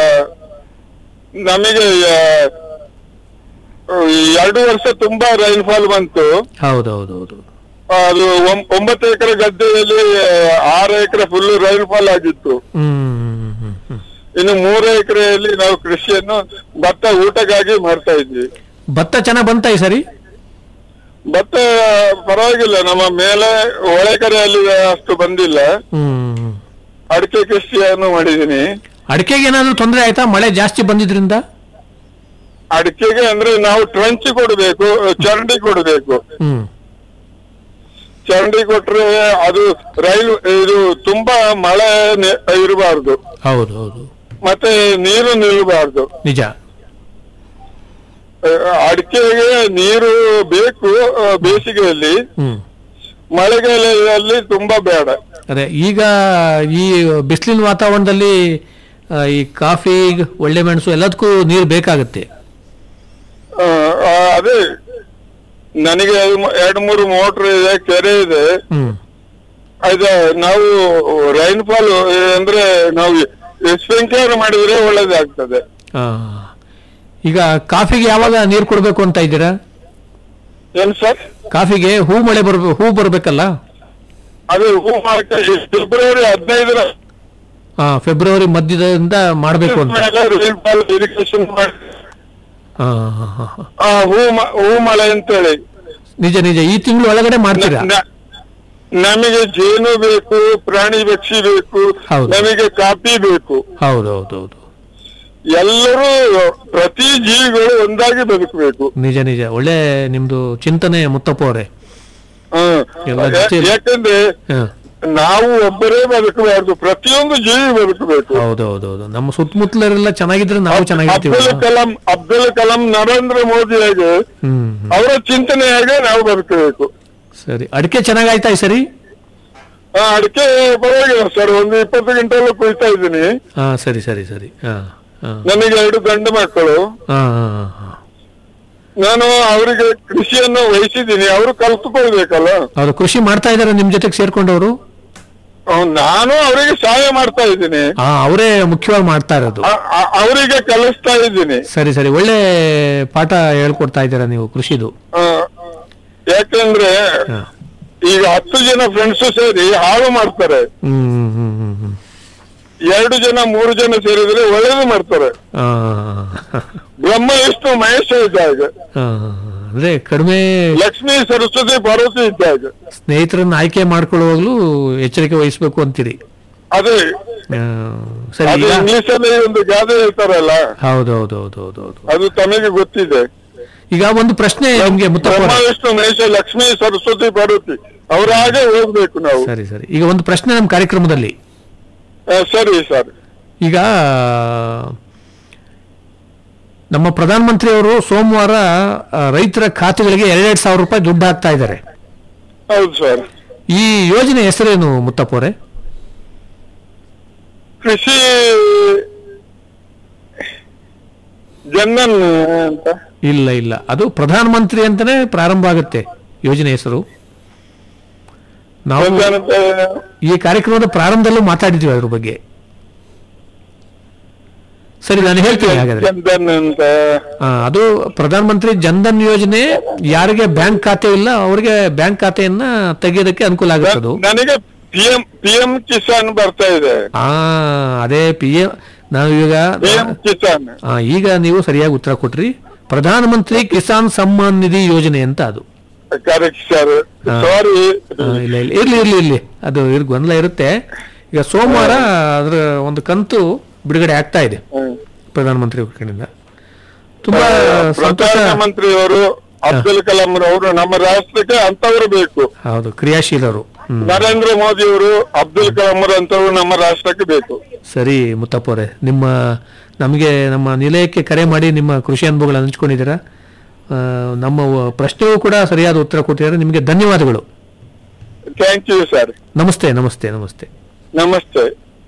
ನಮಗೆ ಆ, ಈ ಎರಡು ವರ್ಷ ತುಂಬಾ ರೈನ್ಫಾಲ್ ಬಂತು ಹೌದೌದೌದು ಅದು ಒಂ- ಒಂಬತ್ತು ಎಕರೆ ಗದ್ದೆಯಲ್ಲಿ ಆರು ಎಕರೆ ಫುಲ್ ರೈನ್ಫಾಲ್ ಆಗಿತ್ತು ಹ್ಮ್ ಹ್ಮ್ ಹ್ಮ್ ಹ್ಮ್ ಇನ್ನು ಮೂರು ಎಕರೆಯಲ್ಲಿ ನಾವು ಕೃಷಿಯನ್ನು ಭತ್ತ ಊಟಕ್ಕಾಗಿ ಮಾಡ್ತಾ ಇದ್ವಿ ಭತ್ತ ಚೆನ್ನಾಗ್ ಬಂತ ಈ ಸರಿ ಭತ್ತ ಪರವಾಗಿಲ್ಲ ನಮ್ಮ ಮೇಲೆ ಒಳಕರೆಯಲ್ಲಿ ಅಷ್ಟು ಬಂದಿಲ್ಲ ಹ್ಮ್ ಅಡಿಕೆ ಕೃಷಿಯನ್ನು ಮಾಡಿದೀನಿ ಅಡಿಕೆಗೆ ಏನಾದ್ರು ತೊಂದರೆ ಆಯ್ತಾ ಮಳೆ ಜಾಸ್ತಿ ಬಂದಿದ್ರಿಂದ ಅಡಿಕೆಗೆ ಅಂದ್ರೆ ನಾವು ಟ್ರಂಚ್ ಕೊಡಬೇಕು ಚರಂಡಿ ಕೊಡಬೇಕು ಹ್ಮ್ ಚರಂಡಿ ಕೊಟ್ರೆ ಅದು ರೈಲು ಇದು ತುಂಬಾ ಮಳೆ ನೆ- ಇರಬಾರ್ದು ಹೌದು ಹೌದು ಮತ್ತೆ ನೀರು ನಿಲ್ಲಬಾರ್ದು ನಿಜ ಅಡಿಕೆಗೆ ನೀರು ಬೇಕು ಆ, ಬೇಸಿಗೆಯಲ್ಲಿ ಹ್ಮ್ ಮಳೆಗಾಲದಲ್ಲಿ ತುಂಬಾ ಬೇಡ ಅದೇ ಈಗ ಈ ಬಿಸಿಲಿನ ವಾತಾವರಣದಲ್ಲಿ ಆ, ಈ ಕಾಫಿ ಒಳ್ಳೆ ಮೆಣಸು ಎಲ್ಲದಕ್ಕೂ ನೀರು ಬೇಕಾಗುತ್ತೆ ಆ, ಆ, ಅದೇ ನನಗೆ ಎರಡು ಮೂರು ಮೋಟರ್ ಇದೆ ಕೆರೆ ಇದೆ ಹ್ಮ್ ಅದು ನಾವು ರೈನ್ ಫಾಲ್ ಅಂದ್ರೆ ನಾವು ಸ್ಪ್ರಿಂಕ್ಲರ್ ಮಾಡಿದ್ರೆ ಒಳ್ಳೇದಾಗ್ತದೆ ಆ, ಈಗ ಕಾಫಿಗೆ ಯಾವಾಗ ನೀರು ಕೊಡಬೇಕು ಅಂತ ಇದ್ದೀರಾ ಏನ್ ಸರ್ ಕಾಫಿಗೆ ಹೂ ಮಳೆ ಬರ್ಬೇಕು ಹೂ ಬರಬೇಕಲ್ಲ ಅದು ಹೂ ಮಾರ್ಕ ಫೆಬ್ರವರಿ ಹದಿನೈದರ ಆ, ಫೆಬ್ರವರಿ ಮಧ್ಯದಿಂದ ಮಾಡಬೇಕು ಅಂತ ರೈನ್ ಫಾಲ್ ಇರಿಗೇಷನ್ ಮಾಡಿ ಆ, ಆ, ಆ, ಆ. ಆ, ಹೂ ಮ- ಹೂ ಮಳೆ ಅಂತೇಳಿ ನಿಜ ನಿಜ ಈ ತಿಂಗಳು ಒಳಗಡೆ ಮಾಡ್ತೀರಾ ನ- ನ- ನಮಗೆ ಜೇನು ಬೇಕು ಪ್ರಾಣಿ ಪಕ್ಷಿ ಬೇಕು ಹೌದು. ನಮಗೆ ಕಾಫಿ ಬೇಕು ಹೌದು ಹೌದು ಹೌದು ಎಲ್ಲರೂ ಪ್ರತಿ ಜೀವಿಗಳು ಒಂದಾಗಿ ಬದುಕಬೇಕು ನಿಜ ನಿಜ ಒಳ್ಳೆ ನಿಮ್ದು ಚಿಂತನೆ ಮುತ್ತಪ್ಪ ಅವರೇ ಹ್ಮ್. ಎಲ್ಲ ಯಾ- ಜೊತೆ- ಯಾಕಂದ್ರೆ ಹ. ನಾವು ಒಬ್ಬರೇ ಬದುಕಬಾರ್ದು ಪ್ರತಿಯೊಂದು ಜೀವಿ ಬದುಕಬೇಕು ಹೌದು ಹೌದು ಹೌದು ನಮ್ಮ ಸುತ್ತಮುತ್ತಲರೆಲ್ಲ ಚೆನ್ನಾಗಿದ್ರೆ ನಾವು ಚೆನ್ನಾಗಿರ್ತೀವಿ ಅಬ್ದುಲ್ ಕಲಾಂ ಅಬ್ದುಲ್ ಕಲಾಂ ನರೇಂದ್ರ ಮೋದಿ ಹಾಗೆ ಹ್ಮ್ ಹ್ಮ್. ಅವರ ಚಿಂತನೆಯಾಗೆ ನಾವು ಬದುಕಬೇಕು ಸರಿ ಅಡಿಕೆ ಚೆನ್ನಾಗಾಯ್ತಾ ಈ ಸರಿ ಆ, ಅಡಿಕೆ ಪರವಾಗಿಲ್ಲ ಸರ್ ಒಂದು ಇಪ್ಪತ್ತು ಗಂಟೆಲ್ಲ ಕುಯ್ತಾ ಇದ್ದೀನಿ ಹಾ ಸರಿ ಸರಿ ಸರಿ ಹಾ ಹಾ ನನಗೆ ಎರಡು ಗಂಡು ಮಕ್ಕಳು ಹಾ ಹಾ, ಹಾ. ನಾನು ಅವರಿಗೆ ಕೃಷಿಯನ್ನು ವಹಿಸಿದ್ದೀನಿ ಅವರು ಕಲ್ತ್ಕೊಳ್ಬೇಕಲ್ಲ ಅವರು ಕೃಷಿ ಮಾಡ್ತಾ ಇದಾರೆ ನಿಮ್ ಜೊತೆಗೆ ಸೇರ್ಕೊಂಡವರು ಅವ್ನು ನಾನು ಅವರಿಗೆ ಸಹಾಯ ಮಾಡ್ತಾ ಇದ್ದೀನಿ ಹಾ ಅವರೇ ಮುಖ್ಯವಾಗಿ ಮಾಡ್ತಾ ಇರೋದು ಆ- ಆ- ಅವರಿಗೆ ಕಲಿಸ್ತಾ ಇದ್ದೀನಿ ಸರಿ ಸರಿ ಒಳ್ಳೆ ಪಾಠ ಹೇಳ್ಕೊಡ್ತಾ ಇದ್ದೀರಾ ನೀವು ಕೃಷಿದು ಆ, ಯಾಕಂದ್ರೆ ಹಾ. ಈಗ ಹತ್ತು ಜನ ಫ್ರೆಂಡ್ಸ್ ಸೇರಿ ಹಾಳು ಮಾಡ್ತಾರೆ ಹ್ಮ್ ಹ್ಮ್ ಹ್ಮ್ ಹ್ಮ್ ಹ್ಮ್ ಎರಡು ಜನ ಮೂರು ಜನ ಸೇರಿದ್ರೆ ಒಳ್ಳೇದು ಮಾಡ್ತಾರೆ ಆ, ಬ್ರಹ್ಮ ವಿಷ್ಣು ಮಹೇಶ ಇದ್ದಾಗ ಆ, ಅಂದ್ರೆ ಕಡಿಮೆ ಲಕ್ಷ್ಮೀ ಸರಸ್ವತಿ ಪಾರ್ವತಿ ಇದ್ದಾಗ ಸ್ನೇಹಿತರನ್ನ ಆಯ್ಕೆ ಮಾಡ್ಕೊಳ್ಳುವಾಗ್ಲೂ ಎಚ್ಚರಿಕೆ ವಹಿಸ್ಬೇಕು ಅಂತೀರಿ ಅದೇ ಆ, ಸರಿ ಅದು ಈಗ ಇಂಗ್ಲಿಷ್ ಅಲ್ಲಿ ಒಂದು ಗಾದೆ ಹೇಳ್ತಾರಲ್ಲ ಹೌದು ಹೌದು ಹೌದು ಹೌದು ಹೌದು ಅದು ತಮಗೆ ಗೊತ್ತಿದೆ ಈಗ ಒಂದು ಪ್ರಶ್ನೆ ನಿಮ್ಗೆ ಮುತ್ತಪ್ಪ ಬ್ರಹ್ಮ ಅವರೇ. ವಿಷ್ಣು ಮಹೇಶ ಲಕ್ಷ್ಮೀ ಸರಸ್ವತಿ ಪಾರ್ವತಿ ಅವರ ಹಾಗೆ ಹೋಗ್ಬೇಕು ನಾವು ಸರಿ ಸರಿ ಈಗ ಒಂದು ಪ್ರಶ್ನೆ ನಮ್ಮ ಕಾರ್ಯಕ್ರಮದಲ್ಲಿ ಆ, ಸರಿ ಸರ್ ಈಗ ನಮ್ಮ ಪ್ರಧಾನಮಂತ್ರಿ ಅವರು ಸೋಮವಾರ ಆ, ರೈತರ ಖಾತೆಗಳಿಗೆ ಎರಡೆರಡು ಸಾವಿರ ರೂಪಾಯಿ ದುಡ್ಡು ಹಾಕ್ತಾ ಇದ್ದಾರೆ ಹೌದು ಸರ್ ಈ ಯೋಜನೆ ಹೆಸರೇನು ಮುತ್ತಪ್ಪ ಅವರೇ ಕೃಷಿ ಜನ್ನನ್ ಅಂತ ಇಲ್ಲ ಇಲ್ಲ ಅದು ಪ್ರಧಾನಮಂತ್ರಿ ಅಂತಾನೆ ಪ್ರಾರಂಭ ಆಗುತ್ತೆ ಯೋಜನೆ ಹೆಸರು ನಾವು ಪ್ರಧಾನ- ಈ ಕಾರ್ಯಕ್ರಮದ ಪ್ರಾರಂಭದಲ್ಲೂ ಮಾತಾಡಿದ್ವಿ ಅದ್ರ ಬಗ್ಗೆ ಸರಿ ನಾನು ಹೇಳ್ತೀನಿ ಹಾಗಾದ್ರೆ ಜನ್ಧನ್ ಅಂತ ಆ, ಅದು ಪ್ರಧಾನಮಂತ್ರಿ ಜನ್ಧನ್ ಯೋಜನೆ ಯಾರಿಗೆ ಬ್ಯಾಂಕ್ ಖಾತೆ ಇಲ್ಲ ಅವರಿಗೆ ಬ್ಯಾಂಕ್ ಖಾತೆಯನ್ನ ತೆಗೆಯೋದಕ್ಕೆ ಅನುಕೂಲ ಆಗುತ್ತೆ ಅದು ನನಗೆ P M P M Kisan ಬರ್ತಾ ಇದೆ ಆ ಅದೇ ಪಿ ಎಂ ನಾವು ಈಗ ಪಿ ಎಂ ಕಿಸಾನ್ ಆ, ಈಗ ನೀವು ಸರಿಯಾಗಿ ಉತ್ತರ ಕೊಟ್ರಿ ಪ್ರಧಾನಮಂತ್ರಿ ಕಿಸಾನ್ ಸಮ್ಮಾನ್ ನಿಧಿ ಯೋಜನೆ ಅಂತ ಅದು ಕರೆಕ್ಟ್ ಸರ್ ಹಾ. ಸಾರಿ ಆ, ಇಲ್ಲ ಇಲ್ಲ ಇರ್ಲಿ ಇರ್ಲಿ ಇರ್ಲಿ ಅದು ಇರ್ ಗೊಂದಲ ಇರುತ್ತೆ ಈಗ ಸೋಮವಾರ ಅದರ ಒಂದು ಕಂತು ಬಿಡುಗಡೆ ಆಗ್ತಾ ಇದೆ ಪ್ರಧಾನಮಂತ್ರಿ ಅವ್ರ ಕಡೆಯಿಂದ ತುಂಬಾ ಸಂತೋಷ ಪ್ರಧಾನಮಂತ್ರಿಯವರು ಅಬ್ದುಲ್ ಕಲಾಂ ಅವರು ನಮ್ಮ ರಾಷ್ಟ್ರಕ್ಕೆ ಅಂತವರು ಬೇಕು ಹೌದು ಕ್ರಿಯಾಶೀಲರು ಹ್ಮ್ ನರೇಂದ್ರ ಮೋದಿ ಅವರು ಅಬ್ದುಲ್ ಕಲಾಂ ಅಂತವರು ನಮ್ಮ ರಾಷ್ಟ್ರಕ್ಕೆ ಬೇಕು ಸರಿ ಮುತ್ತಪ್ಪ ಅವರೇ ನಿಮ್ಮ ನಮಗೆ ನಮ್ಮ ನಿಲಯಕ್ಕೆ ಕರೆ ಮಾಡಿ ನಿಮ್ಮ ಕೃಷಿ ಅನುಭವಗಳನ್ನು ಹಂಚ್ಕೊಂಡಿದ್ದೀರಾ ಆ, ನಮ್ಮ ವ- ಪ್ರಶ್ನೆಗೂ ಕೂಡ ಸರಿಯಾದ ಉತ್ತರ ಕೊಟ್ಟಿದ್ದಾರೆ ನಿಮಗೆ ಧನ್ಯವಾದಗಳು ಥ್ಯಾಂಕ್ ಯು ಸರ್ ನಮಸ್ತೆ ನಮಸ್ತೆ ನಮಸ್ತೆ ನಮಸ್ತೆ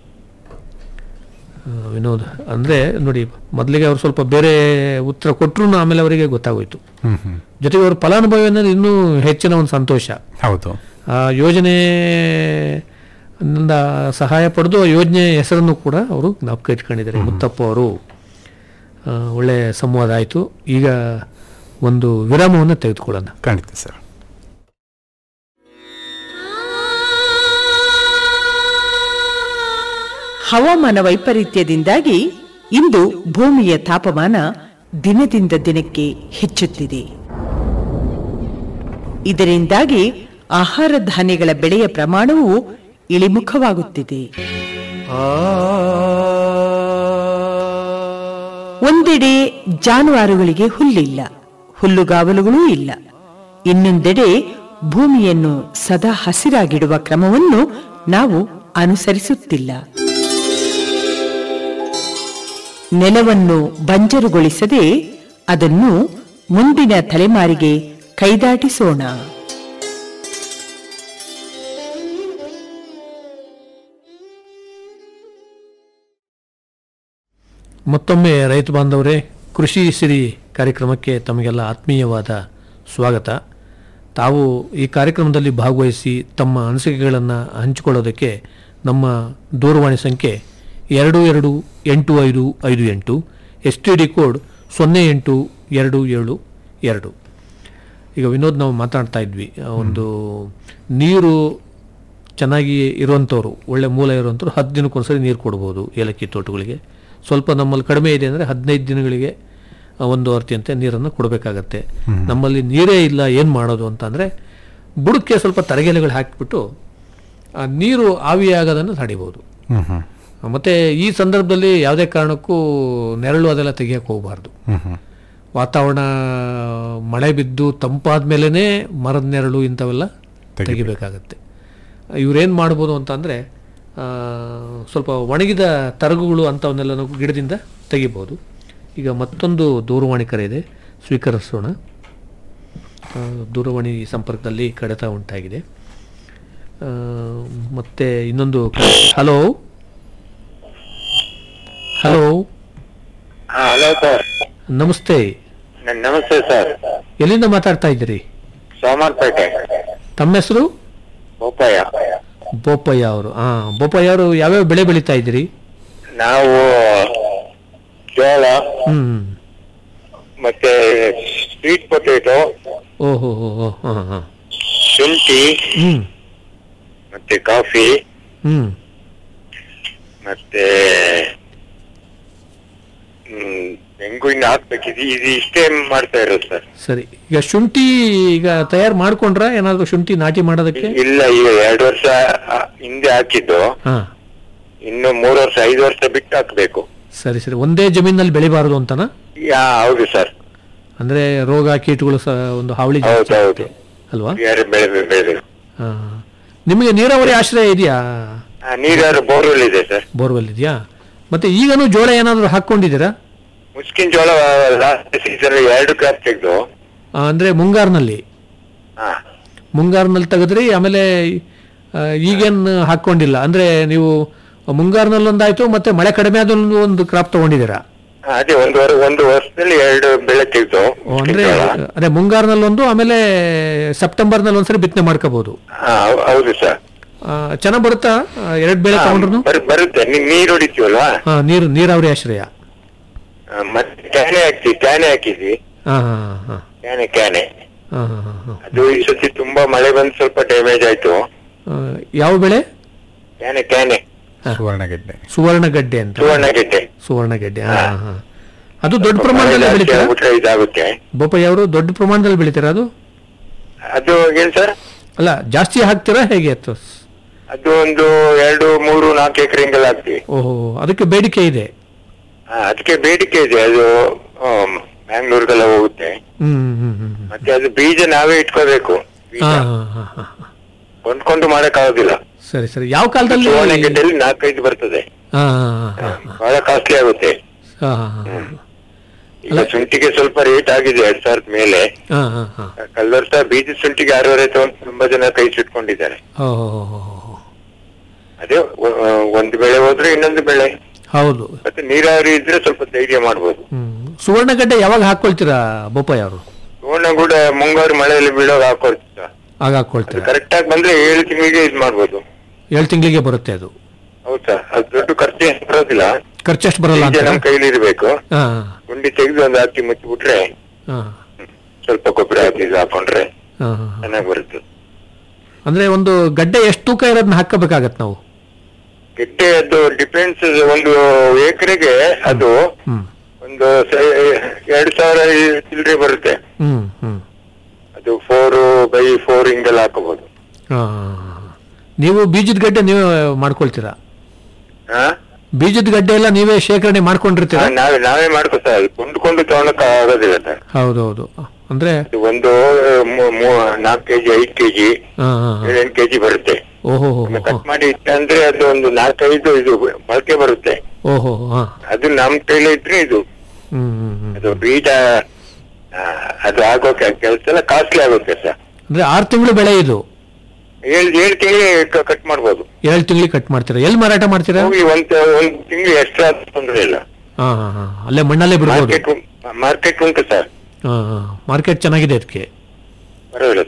ಆ, ವಿನೋದ್ ಅಂದ್ರೆ ನೋಡಿ ಮೊದಲಿಗೆ ಅವರು ಸ್ವಲ್ಪ ಬೇರೆ ಉತ್ತರ ಕೊಟ್ಟರು ಆಮೇಲೆ ಅವರಿಗೆ ಗೊತ್ತಾಗೋಯ್ತು ಹ್ಮ್ ಹ್ಮ್ ಜೊತೆಗೆ ಅವರ ಫಲಾನುಭವಿ ಅನ್ನೋದು ಇನ್ನೂ ಹೆಚ್ಚಿನ ಒಂದು ಸಂತೋಷ ಹೌದು ಆ ಯೋಜನೆ ನಿಂದ ಸಹಾಯ ಪಡೆದು ಆ ಯೋಜನೆ ಹೆಸರನ್ನು ಕೂಡ ಅವರು ಜ್ಞಾಪಕ ಇಟ್ಕೊಂಡಿದ್ದಾರೆ ಮುತ್ತಪ್ಪ ಅವರು ಆ, ಒಳ್ಳೆ ಸಂವಾದ ಆಯಿತು ಈಗ ಒಂದು ವಿರಾಮವನ್ನು ತೆಗೆದುಕೊಳ್ಳೋಣ ಖಂಡಿತ ಸರ್ ಹವಾಮಾನ ವೈಪರೀತ್ಯದಿಂದಾಗಿ ಇಂದು ಭೂಮಿಯ ತಾಪಮಾನ ದಿನದಿಂದ ದಿನಕ್ಕೆ ಹೆಚ್ಚುತ್ತಿದೆ ಇದರಿಂದಾಗಿ ಆಹಾರ ಧಾನ್ಯಗಳ ಬೆಳೆಯ ಪ್ರಮಾಣವು ಇಳಿಮುಖವಾಗುತ್ತಿದೆ ಒಂದೆಡೆ ಜಾನುವಾರುಗಳಿಗೆ ಹುಲ್ಲಿಲ್ಲ ಹುಲ್ಲುಗಾವಲುಗಳೂ ಇಲ್ಲ ಇನ್ನೊಂದೆಡೆ ಭೂಮಿಯನ್ನು ಸದಾ ಹಸಿರಾಗಿಡುವ ಕ್ರಮವನ್ನು ನಾವು ಅನುಸರಿಸುತ್ತಿಲ್ಲ ನೆಲವನ್ನು ಬಂಜರುಗೊಳಿಸದೆ ಅದನ್ನು ಮುಂದಿನ ತಲೆಮಾರಿಗೆ ಕೈದಾಟಿಸೋಣ ಮತ್ತೊಮ್ಮೆ ರೈತ ಬಾಂಧವರೇ ಕೃಷಿ ಸಿರಿ ಕಾರ್ಯಕ್ರಮಕ್ಕೆ ತಮಗೆಲ್ಲ ಆತ್ಮೀಯವಾದ ಸ್ವಾಗತ ತಾವು ಈ ಕಾರ್ಯಕ್ರಮದಲ್ಲಿ ಭಾಗವಹಿಸಿ ತಮ್ಮ ಅನಿಸಿಕೆಗಳನ್ನು ಹಂಚಿಕೊಳ್ಳೋದಕ್ಕೆ ನಮ್ಮ ದೂರವಾಣಿ ಸಂಖ್ಯೆ ಎರಡು ಎರಡು ಎಂಟು ಐದು ಐದು ಎಂಟು ಎಸ್ ಟಿ ಡಿ ಕೋಡ್ ಸೊನ್ನೆ ಎಂಟು ಎರಡು ಏಳು ಎರಡು ಈಗ ವಿನೋದ್ ನಾವು ಮಾತಾಡ್ತಾ ಇದ್ವಿ ಆ ಒಂದು ನೀರು ಚೆನ್ನಾಗಿ ಇರುವಂಥವ್ರು ಒಳ್ಳೆ ಮೂಲ ಇರುವಂಥವ್ರು ಹತ್ತು ದಿನಕ್ಕೊಂದ್ಸರಿ ನೀರು ಕೊಡ್ಬೋದು ಏಲಕ್ಕಿ ತೋಟಗಳಿಗೆ ಸ್ವಲ್ಪ ನಮ್ಮಲ್ಲಿ ಕಡಿಮೆ ಇದೆ ಅಂದರೆ ಹದಿನೈದು ದಿನಗಳಿಗೆ ಆ, ಒಂದು ಅರ್ತಿಯಂತೆ ನೀರನ್ನು ಕೊಡಬೇಕಾಗತ್ತೆ ನಮ್ಮಲ್ಲಿ ನೀರೇ ಇಲ್ಲ ಏನು ಮಾಡೋದು ಅಂತಂದರೆ ಬುಡಕ್ಕೆ ಸ್ವಲ್ಪ ತರಗೆಲೆಗಳು ಹಾಕಿಬಿಟ್ಟು ಆ ನೀರು ಆವಿಯಾಗೋದನ್ನು ತಡಿಬೋದು ಹ್ಮ್ ಹ್ಮ್ ಮತ್ತು ಈ ಸಂದರ್ಭದಲ್ಲಿ ಯಾವುದೇ ಕಾರಣಕ್ಕೂ ನೆರಳು ಅದೆಲ್ಲ ತೆಗಿಯಕ್ಕೆ ಹೋಗಬಾರ್ದು ಹ್ಮ್ ಹ್ಮ್ ವಾತಾವರಣ ಮಳೆ ಬಿದ್ದು ತಂಪಾದ ಮೇಲೇ ಮರದ ನೆರಳು ಇಂಥವೆಲ್ಲ ತೆಗಿಬೇಕು. ತೆಗಿಬೇಕಾಗತ್ತೆ ಇವ್ರೇನು ಮಾಡ್ಬೋದು ಅಂತಂದರೆ ಸ್ವಲ್ಪ ಒಣಗಿದ ತರಗುಗಳು ಅಂಥವನ್ನೆಲ್ಲ ನಾವು ಗಿಡದಿಂದ ತೆಗಿಬೋದು ಈಗ ಮತ್ತೊಂದು ದೂರವಾಣಿ ಕರೆ ಇದೆ ಸ್ವೀಕರಿಸೋಣ ಆ, ದೂರವಾಣಿ ಸಂಪರ್ಕದಲ್ಲಿ ಕಡಿತ ಉಂಟಾಗಿದೆ ಆ, ಮತ್ತೆ ಇನ್ನೊಂದು ಹಲೋ ಹಲೋ ಹಲೋ ಸರ್ ನಮಸ್ತೆ ನಮಸ್ತೆ ಸರ್ ಎಲ್ಲಿಂದ ಮಾತಾಡ್ತಾ ಇದ್ದೀರಿ ಸೋಮವಾರಪೇಟೆ ತಮ್ಮ ಹೆಸರು ಬೋಪಯ್ಯ ಬೋಪಯ್ಯ ಅವರು ಹಾ ಬೋಪಯ್ಯ ಅವರು ಯಾವ್ಯಾವ ಬೆಳೆ ಬೆಳೀತಾ ಇದ್ದೀರಿ ನಾವು ಜೋಳ ಹ್ಮ್ ಮತ್ತೆ ಸ್ವೀಟ್ ಪೊಟೇಟೊ ಓಹೋ ಹೋ ಹೋ ಹಾಂ ಹಾಂ ಶುಂಠಿ ಹ್ಮ್ ಮತ್ತೆ ಕಾಫಿ ಹ್ಮ್ ಮತ್ತೆ ಹ್ಮ್, ತೆಂಗು ಇನ್ನು ಹಾಕ್ಬೇಕಿದೆ ಇದು ಇಷ್ಟೇ ಮಾಡ್ತಾ ಇರೋದು ಸರ್ ಸರಿ ಈಗ ಶುಂಠಿ ಈಗ ತಯಾರು ಮಾಡ್ಕೊಂಡ್ರ ಏನಾದ್ರು ಶುಂಠಿ ನಾಟಿ ಮಾಡೋದಕ್ಕೆ ಇಲ್ಲ ಈಗ ಎರಡು ವರ್ಷ ಆ, ಹಿಂದೆ ಹಾಕಿದ್ದು ಹಾ ಇನ್ನು ಮೂರು ವರ್ಷ ಐದು ವರ್ಷ ಬಿಟ್ಟು ಹಾಕ್ಬೇಕು ಸರಿ ಸರಿ ಒಂದೇ ಜಮೀನಲ್ಲಿ ಬೆಳಿಬಾರದು ಅಂತನಾ ಯಾ ಹೌದು ಸರ್ ಅಂದ್ರೆ ರೋಗ ಕೀಟಗಳು ಸಹ ಒಂದು ಹಾವಳಿ ಜಾಸ್ತಿ ಹೌದು, ಆಗುತ್ತೆ. ಅಲ್ವಾ ಯಾರು ಬೆಳೆದು ಬೆಳೆದು ಹಾ ನಿಮಗೆ ನೀರಾವರಿ ಆಶ್ರಯ ಇದೆಯಾ ನೀರಾರು ಬೋರ್ವೆಲ್ ಇದೆ ಸರ್ ಬೋರ್ವೆಲ್ ಇದೆಯಾ ಮತ್ತೆ ಈಗನೂ ಜೋಳ ಏನಾದ್ರು ಹಾಕೊಂಡಿದ್ದೀರಾ ಮುಸ್ಕಿನ್ ಜೋಳ ಲಾಸ್ಟ್ ಸೀಸನ್ ಎರಡು ಕ್ರಾಪ್ ತೆಗೆದು ಆ, ಅಂದ್ರೆ ಮುಂಗಾರಿನಲ್ಲಿ ಹಾ ಮುಂಗಾರಿನಲ್ಲಿ ತೆಗೆದ್ರಿ ಆಮೇಲೆ ಆ, ಈಗೇನು ಹಾಕ್ಕೊಂಡಿಲ್ಲ ಅಂದ್ರೆ ನೀವು ಮುಂಗಾರಿನಲ್ಲಿ ಒಂದಾಯ್ತು ಮತ್ತೆ ಮಳೆ ಕಡಿಮೆ ಆದ ಒಂದು ಒಂದು ಕ್ರಾಪ್ ತಗೊಂಡಿದ್ದೀರಾ ಹಾ, ಅದೇ ಒಂದು ವರ್ ಒಂದು ವರ್ಷದಲ್ಲಿ ಎರಡು ಬೆಳೆ ತೆಗೆದು ಓ, ಅಂದ್ರೆ ಅದೇ ಮುಂಗಾರಿನಲ್ಲಿ ಒಂದು ಆಮೇಲೆ ಸೆಪ್ಟೆಂಬರ್ನಲ್ಲಿ ಒಂದ್ಸರಿ ಬಿತ್ತನೆ ಮಾಡ್ಕೋಬಹುದು ಹೌದು ಸರ್ ಚೆನ್ನಾಗಿ ಬರುತ್ತಾ ಎರಡು ಬೆಳೆ ತಗೊಂಡ್ರು ಬರುತ್ತೆ ನೀ- ನೀರು ಹೊಡಿತೀವಲ್ವಾ ಹಾ ನೀರು ನೀರಾವರಿ ಆಶ್ರಯ ಆ, ಮತ್ತೆ ಕ್ಯಾನೆ ಹಾಕ್ತಿವಿ ಕ್ಯಾನೆ ಹಾಕಿದ್ವಿ ಹಾ ಹಾ ಹಾ ಕ್ಯಾನೆ ಕ್ಯಾನೆ ಹಾ ಹಾ ಹಾ ಹಾ ಅದು ಈ ಸತಿ ತುಂಬಾ ಮಳೆ ಬಂದು ಸ್ವಲ್ಪ ಡ್ಯಾಮೇಜ್ ಆಯ್ತು ಆ, ಯಾವ ಬೆಳೆ ಕ್ಯಾನೆ ಕ್ಯಾನೆ ಸುವರ್ಣಗೆಡ್ಡೆ ಸುವರ್ಣಗಡ್ಡೆ ಅಂತ ಸುವರ್ಣಗೆಡ್ಡೆ ಸುವರ್ಣಗಡ್ಡೆ ಹಾ ಹಾ, ಹಾ ಅದು ದೊಡ್ಡ ಪ್ರಮಾಣದಲ್ಲಿ ಮಳೆ ಜಾಸ್ತಿ ಬೆಳಿತೀರಾ ಆಗ್ಬಿಟ್ರೆ ಇದಾಗುತ್ತೆ ಬೋಪಯ್ಯ ಅವರು ದೊಡ್ಡ ಪ್ರಮಾಣದಲ್ಲಿ ಬೆಳಿತೀರಾ ಅದು ಅದು ಏನ್ ಸರ್ ಅಲ್ಲ ಜಾಸ್ತಿ ಹಾಕ್ತೀರಾ ಹೇಗೆ ಅದು ಅದು ಒಂದು ಎರಡು ಮೂರು ನಾಲ್ಕು ಎಕರೆ ಹಿಂಗೆಲ್ಲ ಹಾಕ್ತಿವಿ ಓಹೋ ಅದಕ್ಕೆ ಬೇಡಿಕೆ ಇದೆ ಆ, ಅದಕ್ಕೆ ಬೇಡಿಕೆ ಇದೆ ಅದು ಬ್ಯಾಂಗ್ಳೂರ್ಗೆಲ್ಲ ಹೋಗುತ್ತೆ ಹ್ಮ್ ಹ್ಮ್ ಹ್ಮ್ ಹ್ಮ್ ಮತ್ತೆ ಅದು ಬೀಜ ನಾವೇ ಇಟ್ಕೋಬೇಕು ಬೀಜ ಹಾ ಹಾ ಹಾ ಹಾ ಹಾ. ಕೊಂಡ್ಕೊಂಡು ಮಾಡಕ್ ಆಗೋದಿಲ್ಲ ಸರಿ ಸರಿ ಯಾವ ಕಾಲದಲ್ಲಿ ಸುವರ್ಣಗೆಡ್ಡೆಯಲ್ಲಿ ನಾಲ್ಕೈದು ಬರ್ತದೆ ಹಾ ಹಾ ಹಾ ಬಹಳ ಕಾಸ್ಟ್ಲಿ ಆಗುತ್ತೆ ಹಾ ಹಾ ಹಾ ಈಗ ಶುಂಠಿಗೆ ಸ್ವಲ್ಪ ರೇಟ್ ಆಗಿದೆ ಎರಡ್ ಸಾವಿರದ ಮೇಲೆ ಹಾ ಹಾ ಹಾ ಕಳೆದ ವರ್ಷ ಬೀಜ ಶುಂಠಿಗೆ ಆರೂವರೆ ತಗೊಂಡು ತುಂಬಾ ಜನ ಕೈ ಸುಟ್ಕೊಂಡಿದ್ದಾರೆ ಹೋ, ಹೋ, ಹೋ, ಹೋ, ಹೋ. ಅದೇ ಒ- ಒಂದು ಬೆಳೆ ಹೋದ್ರೆ ಇನ್ನೊಂದು ಬೆಳೆ ಹೌದು ಮತ್ತೆ ನೀರಾವರಿ ಇದ್ರೆ ಸ್ವಲ್ಪ ಧೈರ್ಯ ಮಾಡ್ಬೋದು ಹ್ಮ್ ಸುವರ್ಣಗಡ್ಡೆ ಯಾವಾಗ ಹಾಕೊಳ್ತೀರಾ ಬೋಪಯ್ಯ ಅವರು ಸುವರ್ಣ ಕೂಡ ಮುಂಗಾರು ಮಳೆಯಲ್ಲಿ ಬೀಳೋಗ ಹಾಕೊಳ್ತಿದ್ದ ಆಗ ಅದು ಹಾಕೊಳ್ತೀರಾ ಕರೆಕ್ಟ್ ಆಗಿ ಬಂದ್ರೆ ಏಳು ತಿಂಗಳಿಗೆ ಇದ್ ಮಾಡ್ಬೋದು ಏಳು ತಿಂಗಳಿಗೆ ಬರುತ್ತೆ ಅದು ಹೌದಾ ಅದು ದೊಡ್ಡ ಖರ್ಚು ಏನ್ ಬರೋದಿಲ್ಲ ಖರ್ಚಷ್ಟು ಬರಲ್ಲ ಬೀಜ ಅಂತ ನಮ್ ಕೈಲಿ ಇರ್ಬೇಕು ಹಾ ಗುಂಡಿ ತೆಗೆದು ಒಂದು ಹಾಕಿ ಮುಚ್ಚಿಬಿಟ್ರೆ ಹಾ ಸ್ವಲ್ಪ ಗೊಬ್ಬರ ಹಾಕಿ ಹಾಕೊಂಡ್ರೆ ಹಾ ಹಾ ಚೆನ್ನಾಗಿ ಬರುತ್ತೆ ಅಂದ್ರೆ ಒಂದು ಗಡ್ಡೆ ಎಷ್ಟು ತೂಕ ಇರೋದನ್ನ ಹಾಕಬೇಕಾಗತ್ತೆ ನಾವು ಗೆಡ್ಡೆ ಅದು ಡಿಪೆಂಡ್ಸ್ ಒಂದು ಎಕರೆಗೆ ಅದು ಹ್ಮ್ ಒಂದು ಸ- ಎರಡು ಸಾವಿರ ಚಿಲ್ಲರೆ ಬರುತ್ತೆ ಹ್ಮ್ ಹ್ಮ್ ಅದು ಫೋರ್ ಬೈ ಫೋರ್ ಹಿಂಗೆಲ್ಲ ಹಾಕೋಬಹುದು ಹಾ ನೀವು ಬೀಜದ ಗಡ್ಡೆ ನೀವೇ ಮಾಡ್ಕೊಳ್ತೀರಾ ಹಾ ಬೀಜದ ಗಡ್ಡೆ ಎಲ್ಲ ನೀವೇ ಶೇಖರಣೆ ಮಾಡ್ಕೊಂಡಿರ್ತೀರಾ ನಾವೇ ನಾವೇ ಮಾಡ್ಕೊತಾ ಕೊಂಡ್ಕೊಂಡು ತಗೊಳಕ್ ಆಗೋದಿಲ್ಲ ಸರ್ ಹೌದೌದು ಅಂದ್ರೆ ಇದು ಒಂದು ಮೂ- ಮೂ- ನಾಲ್ಕು ಕೆಜಿ ಐದು ಕೆಜಿ ಹಾ ಹಾ ಹಾ. ಏಳೆಂಟು ಕೆಜಿ ಬರುತ್ತೆ ಓಹೋ ಹೋ ಹೋ ಕಟ್ ಮಾಡಿ ಇಟ್ಟ ಅಂದ್ರೆ ಅದು ಒಂದು ನಾಲ್ಕೈದು ಇದು ಮೊಳಕೆ ಬರುತ್ತೆ ಓಹೋ ಹಾ ಅದು ನಮ್ ಕೈಲಿ ಇದ್ರೆ ಇದು ಹ್ಮ್ ಹ್ಮ್ ಹ್ಮ್ ಅದು ಬೀಜ ಆ, ಅದು ಆಗೋಕೆ ಕೆಲಸ ಎಲ್ಲ ಕಾಸ್ಟ್ಲಿ ಆಗುತ್ತೆ ಸರ್ ಅಂದ್ರೆ ಆರು ತಿಂಗಳು ಬೆಳೆ ಇದು ಏಳು ಏಳು ತಿಂಗಳಿಗೆ ಕಟ್ ಮಾಡ್ಬೋದು ಏಳು ತಿಂಗಳಿಗೆ ಕಟ್ ಮಾಡ್ತೀರಾ ಎಲ್ಲಿ ಮಾರಾಟ ಮಾಡ್ತೀರಾ ಹೋಗಿ ಒಂದ್ ಒಂದ್ ತಿಂಗಳು ಎಕ್ಸ್ಟ್ರಾ ತೊಂದ್ರೆ ಇಲ್ಲ ಹಾ ಹಾ ಹಾ ಅಲ್ಲೇ ಮಣ್ಣಲ್ಲೇ ಬಿಡ್ಬೋದು ಮಾರ್ಕೆಟ್ ಮಾರ್ಕೆಟ್ ಉಂಟು ಸರ್ ಹಾ ಹಾ ಮಾರ್ಕೆಟ್ ಚೆನ್ನಾಗಿದೆ ಅದಕ್ಕೆ ಪರವಾಗಿಲ್ಲ ಸರ್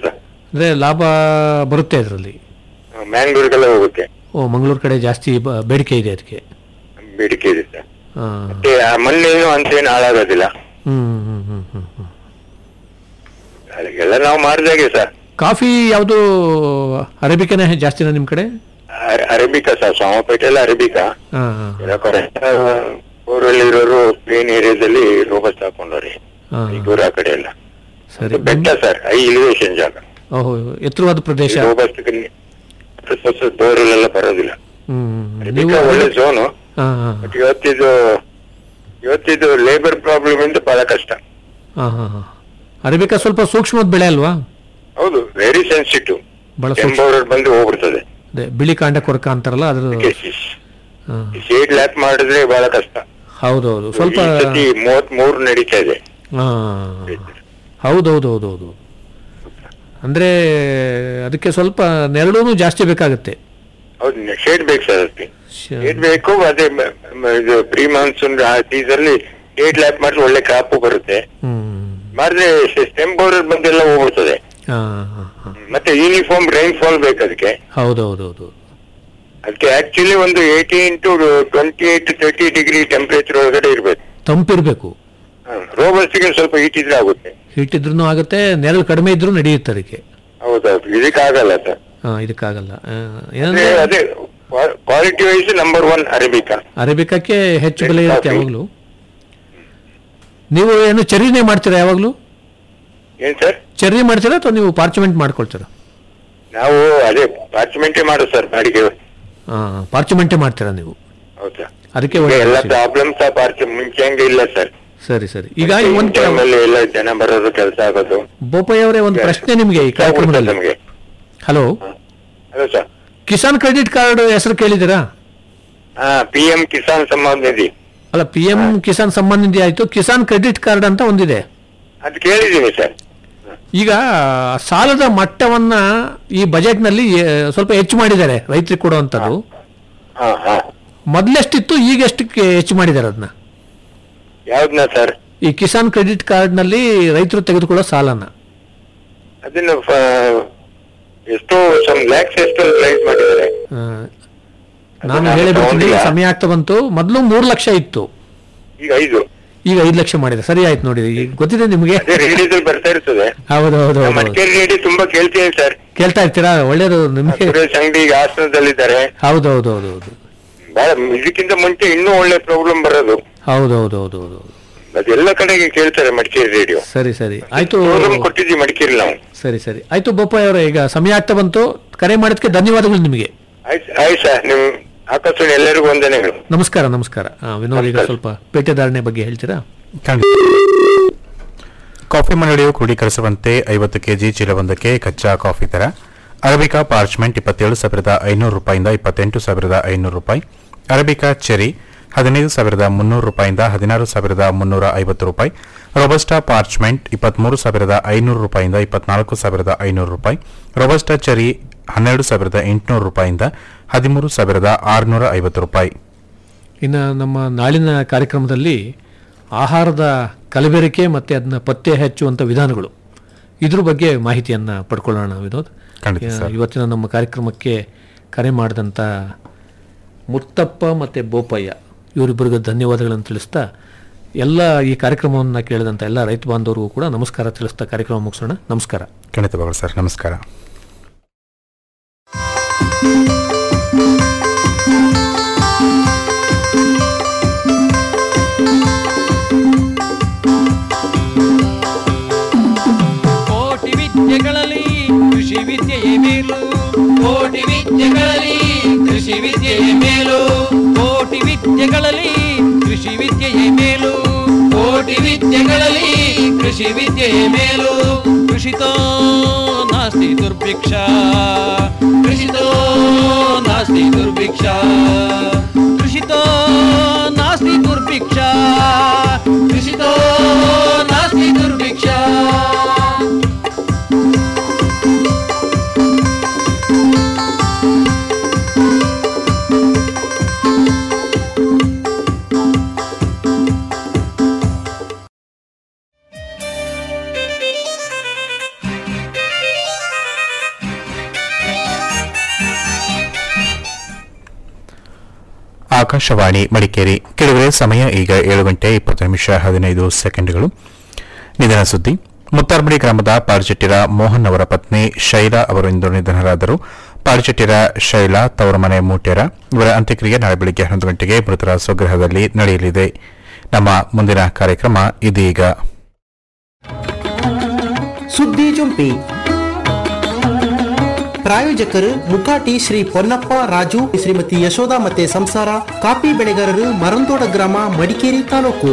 ಅಂದರೆ ಲಾಭ ಬರುತ್ತೆ ಅದರಲ್ಲಿ ಮ್ಯಾಂಗ್ಳೂರಿಗೆಲ್ಲ ಹೋಗುತ್ತೆ ಓ ಮಂಗಳೂರು ಕಡೆ ಜಾಸ್ತಿ ಬ- ಬೇಡಿಕೆ ಇದೆ ಅದಕ್ಕೆ ಬೇಡಿಕೆ ಇದೆ ಸರ್ ಹಾಂ ಮತ್ತೆ ಆ ಮಣ್ಣೇನು ಅಂತೇನು ಹಾಳಾಗೋದಿಲ್ಲ ಹ್ಞೂ ಹ್ಞೂ ಹ್ಞೂ ಹ್ಞೂ ಹ್ಞೂ ಅದಕ್ಕೆಲ್ಲ ನಾವು ಮಾಡಿದಾಗೆ ಸರ್ ಕಾಫಿ ಯಾವುದು ಅರೇಬಿಕನೇ ಜಾಸ್ತಿನಾ ನಿಮ್ಮ ಕಡೆ ಅರ- ಅರೇಬಿಕಾ ಸರ್ ಸೋಮಪೇಟೆಲ್ಲ ಅರೇಬಿಕಾ ಹಾಂ ಹಾಂ ಊರಲ್ಲಿ ಇರೋರು ಪ್ಲೇನ್ ಏರಿಯಾದಲ್ಲಿ ರೋಬಸ್ಟ್ ಹಾಕೊಂಡವ್ರಿ ಹಾಂ ದೂರ ಆ ಕಡೆ ಎಲ್ಲ ಸರಿ ಬೆಟ್ಟ ಸರ್ ಹೈ ಇಲಿವೇಶನ್ ಜಾಗ ಓಹೋ ಎತ್ತರವಾದ ಪ್ರದೇಶ ರೋಬಸ್ಟ್ ಬೋರಲ್ಲೆಲ್ಲ ಬರೋದಿಲ್ಲ ಹ್ಞೂ ನೀವು ಅರೇಬಿಕಾ ಒಳ್ಳೆ ಝೋನು ಹಾಂ ಹಾಂ ಬಟ್ ಇವತ್ತಿದು ಇವತ್ತಿದು ಲೇಬರ್ ಪ್ರಾಬ್ಲಮ್ ಇಂದ ಬಹಳ ಕಷ್ಟ ಹಾಂ ಹಾಂ ಹಾಂ ಅರೇಬಿಕಾ ಸ್ವಲ್ಪ ಸೂಕ್ಷ್ಮದ ಬೆಳೆ ಅಲ್ವಾ ಹೌದು ವೆರಿ ಸೆನ್ಸಿಟಿವ್ ಬಹಳ ಸೂಕ್ಷ್ಮ ಟೆಂಪೋರರ್ ಬಂದು ಹೋಗ್ಬಿಡ್ತದೆ ಅದೇ ಬಿಳಿ ಕಾಂಡ ಕೊರಕ ಅಂತಾರಲ್ಲ ಅದ್ರ ಹಾಂ ಶೇಡ್ ಲ್ಯಾಪ್ ಮಾಡಿದ್ರೆ ಬಹಳ ಕಷ್ಟ ಹೌದೌದು ಸ್ವಲ್ಪ ಈ ಸತಿ ಮೂವತ್ ಮೂರು ನಡೀತಾ ಇದೆ ಹಾಂ ಹೌದೌದು ಹೌದು ಹೌದು ಅಂದರೆ ಅದಕ್ಕೆ ಸ್ವಲ್ಪ ನೆರಳು ಜಾಸ್ತಿ ಬೇಕಾಗುತ್ತೆ ಹೌದು ಶೇಡ್ ಬೇಕು ಸರ್ ಅದಕ್ಕೆ ಶ- ಶೇಡ್ ಬೇಕು ಅದೇ ಮ- ಮ- ಇದು ಪ್ರೀ ಮಾನ್ಸೂನ್ ಆ ಸೀಸನ್ ಶೇಡ್ ಲ್ಯಾಪ್ ಮಾಡಿದ್ರೆ ಒಳ್ಳೆ ಕ್ರಾಪು ಬರುತ್ತೆ ಹ್ಮ್ ಮಾಡಿದ್ರೆ ಟೆಂಪೋರರ್ ಬಂದೆಲ್ಲ ಹೋಗ್ಬಿಡ್ತದೆ ಹಾಂ ಹಾಂ ಹಾಂ ಮತ್ತೆ ಯೂನಿಫಾರ್ಮ್ ರೈನ್ ಫಾಲ್ ಬೇಕು ಅದಕ್ಕೆ ಹೌದೌದೌದು ಅದಕ್ಕೆ ಆಕ್ಚುಲಿ ಒಂದು eighteen to twenty eight thirty degree temperature ಒಳಗಡೆ ಇರ್ಬೇಕು ತಂಪಿರಬೇಕು ರೋಬಸ್ಟಿಗೆ ಸ್ವಲ್ಪ ಹೀಟ್ ಇದ್ರೆ ಆಗುತ್ತೆ ಹೀಟ್ ಇದ್ರೂ ಆಗುತ್ತೆ ನೆರಳು ಕಡಿಮೆ ಇದ್ರೂ ನಡೆಯುತ್ತೆ ಅದಕ್ಕೆ ಹೌದೌದು ಇದಕ್ಕಾಗಲ್ಲ ಸರ್ ಹಾಂ ಇದಕ್ಕಾಗಲ್ಲ ಆ, ಅದೇ ಏನಂದ್ರೆ ಅದೇ quality wise number one Arabica ಅರೇಬಿಕಕ್ಕೆ ಹೆಚ್ಚು ಬೆಲೆ ಇರುತ್ತೆ ಯಾವಾಗಲೂ ನೀವು ಏನು ಚೆರ್ರಿನೇ ಮಾಡ್ತೀರಾ ಯಾವಾಗಲೂ ಏನ್ ಸರ್ ಚೆರ್ರಿ ಮಾಡ್ತೀರಾ ಅಥವಾ ನೀವು ಪಾರ್ಚಮೆಂಟ್ ಮಾಡ್ಕೊಳ್ತೀರಾ ನಾವು ಅದೇ ಪಾರ್ಚಮೆಂಟೇ ಮಾಡು ಸರ್ ಬಾಡಿಗೆ ಹಾಂ ಪಾರ್ಚಮೆಂಟೇ ಮಾಡ್ತೀರಾ ನೀವು ಹೌದಾ ಅದಕ್ಕೆ ಈಗ ಒಳ್ಳೆ ಎಲ್ಲ ಖುಷಿ. ಪ್ರಾಬ್ಲಮ್ಸ್ ಪಾರ್ಚ ಮುಂಚೆ ಹಂಗೆ ಇಲ್ಲ ಸರ್ ಸರಿ ಸರಿ ಈಗ ಒಂದು ಟೈಮಲ್ಲಿ ಎಲ್ಲ ಜನ ಬರೋದು ಕೆಲಸ ಆಗೋದು ಬೋಪಯ್ಯ ಅವರೇ ಒಂದು ಪ್ರಶ್ನೆ ನಿಮಗೆ ಈ ಕಾರ್ಯಕ್ರಮದಲ್ಲಿ ನಮಗೆ hello hello sir Kisan credit card ಹೆಸರು ಕೇಳಿದ್ದೀರಾ ಹಾ ಪಿ ಎಂ ಕಿಸಾನ್ ಸಮ್ಮಾನ್ ನಿಧಿ ಅಲ್ಲ ಪಿ ಎಂ ಕಿಸಾನ್ ಸಮ್ಮಾನ್ ನಿಧಿ ಆಯ್ತು ಕಿಸಾನ್ ಕ್ರೆಡಿಟ್ ಕಾರ್ಡ್ ಅಂತ ಒಂದಿದೆ ಅದು ಕೇಳಿದ್ದೀನಿ ಸರ್ ಈಗ ಸಾಲದ ಮಟ್ಟವನ್ನ ಈ ಬಜೆಟ್ನಲ್ಲಿ ಆ, ಸ್ವಲ್ಪ ಹೆಚ್ಚು ಮಾಡಿದ್ದಾರೆ ರೈತರಿಗೆ ಕೊಡುವಂಥದ್ದು ಹಾ ಹಾ ಮೊದಲೆಷ್ಟಿತ್ತು ಈಗ ಎಷ್ಟಕ್ಕೆ ಹೆಚ್ಚು ಮಾಡಿದ್ದಾರೆ ಅದನ್ನ ಯಾವ್ದನ್ನ ಸರ್ ಈ ಕಿಸಾನ್ ಕ್ರೆಡಿಟ್ ಕಾರ್ಡ್ನಲ್ಲಿ ರೈತರು ತೆಗೆದುಕೊಳ್ಳೋ ಸಾಲನ ಅದನ್ನ ಫ- ಎಷ್ಟೋ ಸಮ್ ಲ್ಯಾಕ್ಸ್ ಎಷ್ಟೋ ಪ್ರೈಸ್ ಮಾಡಿದ್ದಾರೆ ಆ, ನಾನು ನಾನು ಹೇಳಬೇಕು ತಗೊಂಡಿಲ್ಲ. ಸಮಯ ಆಗ್ತಾ ಬಂತು ಮೊದಲು ಮೂರು ಲಕ್ಷ ಇತ್ತು ಈಗ ಐದು ಈಗ ಐದು ಲಕ್ಷ ಮಾಡಿದೆ ಸರಿ ಆಯ್ತು ನೋಡಿ ಈಗ ಗೊತ್ತಿದೆ ನಿಮಗೆ ಅದೇ ರೇಡಿಯೋದಲ್ಲಿ ಬರ್ತಾ ಇರ್ತದೆ ಹೌದು ಹೌದು ನಮ್ಮ ಹೌದು ಮಡಿಕೇರಿ ರೇಡಿಯೋ ತುಂಬಾ ಕೇಳ್ತೀನಿ ಸರ್ ಕೇಳ್ತಾ ಇರ್ತೀರಾ ಒಳ್ಳೇದು ನಿಮಗೆ ಸುರೇಶ್ ಅಂಗಡಿ ಈಗ ಹಾಸನದಲ್ಲಿದ್ದಾರೆ ಹೌದು ಹೌದು ಹೌದು ಹೌದು ಬಹಳ ಇದಕ್ಕಿಂತ ಮುಂಚೆ ಇನ್ನೂ ಒಳ್ಳೆ ಪ್ರಾಬ್ಲಮ್ ಬರೋದು ಹೌದು ಹೌದು ಹೌದು ಹೌದು ಅದೆಲ್ಲ ಕಡೆಗೆ ಕೇಳ್ತಾರೆ ಮಡಿಕೇರಿ ರೇಡಿಯೋ ಸರಿ ಸರಿ ಆಯ್ತು ಶೋರೂಮ್ ಕೊಟ್ಟಿದ್ವಿ ಮಡಿಕೇರಿ ನಾವು ಸರಿ ಸರಿ ಆಯ್ತು ಬೋಪಾಯ್ ಅವರೇ ಈಗ ಸಮಯ ಆಗ್ತಾ ಬಂತು ಕರೆ ಮಾಡೋದಕ್ಕೆ ಧನ್ಯವಾದಗಳು ನಿಮಗೆ ಆಯ್ತು ಆಯ್ತು ಸರ್ ನಿಮ್ ಆಕಾಶವಾಣಿ ಎಲ್ಲರಿಗೂ ವಂದನೆಗಳು ನಮಸ್ಕಾರ ನಮಸ್ಕಾರ ಆ, ವಿನೋದ್ ಈಗ ನಮಸ್ಕಾರ. ಸ್ವಲ್ಪ ಪೇಟೆದಾರಣೆ ಬಗ್ಗೆ ಹೇಳ್ತೀರಾ ಖಂಡಿತ ಕಾಫಿ ಮಂಡಳಿಯು ಕ್ರೋಢೀಕರಿಸುವಂತೆ ಐವತ್ತು ಕೆಜಿ ಚೀಲವೊಂದಕ್ಕೆ ಕಚ್ಚಾ ಕಾಫಿ ದರ ಅರಬಿಕಾ ಪಾರ್ಚ್ಮೆಂಟ್ ಇಪ್ಪತ್ತೇಳು ಸಾವಿರದ ಐನೂರು ರೂಪಾಯಿಂದ ಇಪ್ಪತ್ತೆಂಟು ಸಾವಿರದ ಐನೂರು ರೂಪಾಯಿ ಅರಬಿಕಾ ಚೆರಿ ಹದಿನೈದು ಸಾವಿರದ ಮುನ್ನೂರು ರೂಪಾಯಿಂದ ಹದಿನಾರು ಸಾವಿರದ ಮುನ್ನೂರ ಐವತ್ತು ರೂಪಾಯಿ ರೊಬಸ್ಟಾ ಪಾರ್ಚ್ಮೆಂಟ್ ಇಪ್ಪತ್ಮೂರು ಸಾವಿರದ ಐನೂರು ರೂಪಾಯಿಂದ ಇಪ್ಪತ್ನಾಲ್ಕು ಸಾವಿರದ ಐನೂರು ರೂಪಾಯಿ ರೊಬಸ್ಟಾ ಚೆರಿ ಹನ್ನೆರಡು ಸಾವಿರದ ಎಂಟುನೂರು ರೂಪಾಯಿಂದ ಹದಿಮೂರು ಸಾವಿರದ ಆರುನೂರ ಐವತ್ತು ರೂಪಾಯಿ ಇನ್ನು ನಮ್ಮ ನಾಳಿನ ಕಾರ್ಯಕ್ರಮದಲ್ಲಿ ಆಹಾರದ ಕಲಬೆರಕೆ ಮತ್ತು ಅದನ್ನ ಪತ್ತೆ ಹಚ್ಚುವಂಥ ವಿಧಾನಗಳು ಇದ್ರ ಬಗ್ಗೆ ಮಾಹಿತಿಯನ್ನು ಪಡ್ಕೊಳ್ಳೋಣ ವಿನೋದ್ ಖಂಡಿತ ಆ, ಸರ್. ಇವತ್ತಿನ ನಮ್ಮ ಕಾರ್ಯಕ್ರಮಕ್ಕೆ ಕರೆ ಮಾಡಿದಂಥ ಮುತ್ತಪ್ಪ ಮತ್ತು ಬೋಪಯ್ಯ ಇವರಿಬ್ಬರಿಗೂ ಧನ್ಯವಾದಗಳನ್ನು ತಿಳಿಸ್ತಾ ಎಲ್ಲ ಈ ಕಾರ್ಯಕ್ರಮವನ್ನು ಕೇಳಿದಂಥ ಎಲ್ಲ ರೈತ ಬಾಂಧವರಿಗೂ ಕೂಡ ನಮಸ್ಕಾರ ತಿಳಿಸ್ತಾ ಕಾರ್ಯಕ್ರಮ ಮುಗಿಸೋಣ ನಮಸ್ಕಾರ ಖಂಡಿತವಾಗಲು ಸರ್ ನಮಸ್ಕಾರ ಕೋಟಿ ವಿದ್ಯೆಗಳಲ್ಲಿ ಕೃಷಿ ವಿದ್ಯೆಯೇ ಮೇಲು ಕೋಟಿ ವಿದ್ಯೆಗಳಲ್ಲಿ ಕೃಷಿ ವಿದ್ಯೆಯೇ ಮೇಲು ಕೋಟಿ ವಿದ್ಯೆಗಳಲ್ಲಿ ಕೃಷಿ ವಿದ್ಯೆಯೇ ಮೇಲು ಕೋಟಿ ವಿದ್ಯೆಗಳಲ್ಲಿ ಕೃಷಿ ವಿದ್ಯೆಯೇ ಮೇಲು ಕೃಷಿತೋ ನಾಸ್ತಿ ದುರ್ಭಿಕ್ಷ ಕೃಷಿತೋ ನಾಸ್ತಿ ದುರ್ಭಿಕ್ಷ ಕೃಷಿತೋ ನಾಸ್ತಿ ದುರ್ಭಿಕ್ಷ ಕೃಷಿತೋ ನಾಸ್ತಿ ದುರ್ಭಿಕ್ಷ ಆಕಾಶವಾಣಿ ಮಡಿಕೇರಿ ಕೆಳಗಡೆ ಸಮಯ ಈಗ ಏಳು ಗಂಟೆ ಇಪ್ಪತ್ತು ನಿಮಿಷ ಹದಿನೈದು ಸೆಕೆಂಡ್ಗಳು ನಿಧನ ಸುದ್ದಿ ಮುತ್ತಾರ್ಮಡಿ ಗ್ರಾಮದ ಪಾರ್ಚೆಟ್ಟಿರ ಮೋಹನ್ ಅವರ ಪತ್ನಿ ಶೈಲಾ ಅವರು ಇಂದು ನಿಧನರಾದರು ಪಾರ್ಚೆಟ್ಟಿರ ಶೈಲಾ ತವರ ಮನೆ ಮೂಟೆರ ಇವರ ಅಂತ್ಯಕ್ರಿಯೆ ನಾಳೆ ಬೆಳಗ್ಗೆ ಹನ್ನೊಂದು ಗಂಟೆಗೆ ಮೃತರ ಸ್ವಗೃಹದಲ್ಲಿ ನಡೆಯಲಿದೆ ನಮ್ಮ ಮುಂದಿನ ಕಾರ್ಯಕ್ರಮ ಇದೀಗ ಸುದ್ದಿ ಜೊಂಪಿ ಪ್ರಾಯೋಜಕರು ಮುಕಾಟಿ ಶ್ರೀ ಪೊನ್ನಪ್ಪ ರಾಜು ಶ್ರೀಮತಿ ಯಶೋಧ ಮತ್ತೆ ಸಂಸಾರ ಕಾಫಿ ಬೆಳೆಗಾರರು ಮರಂದೋಡ ಗ್ರಾಮ ಮಡಿಕೇರಿ ತಾಲೂಕು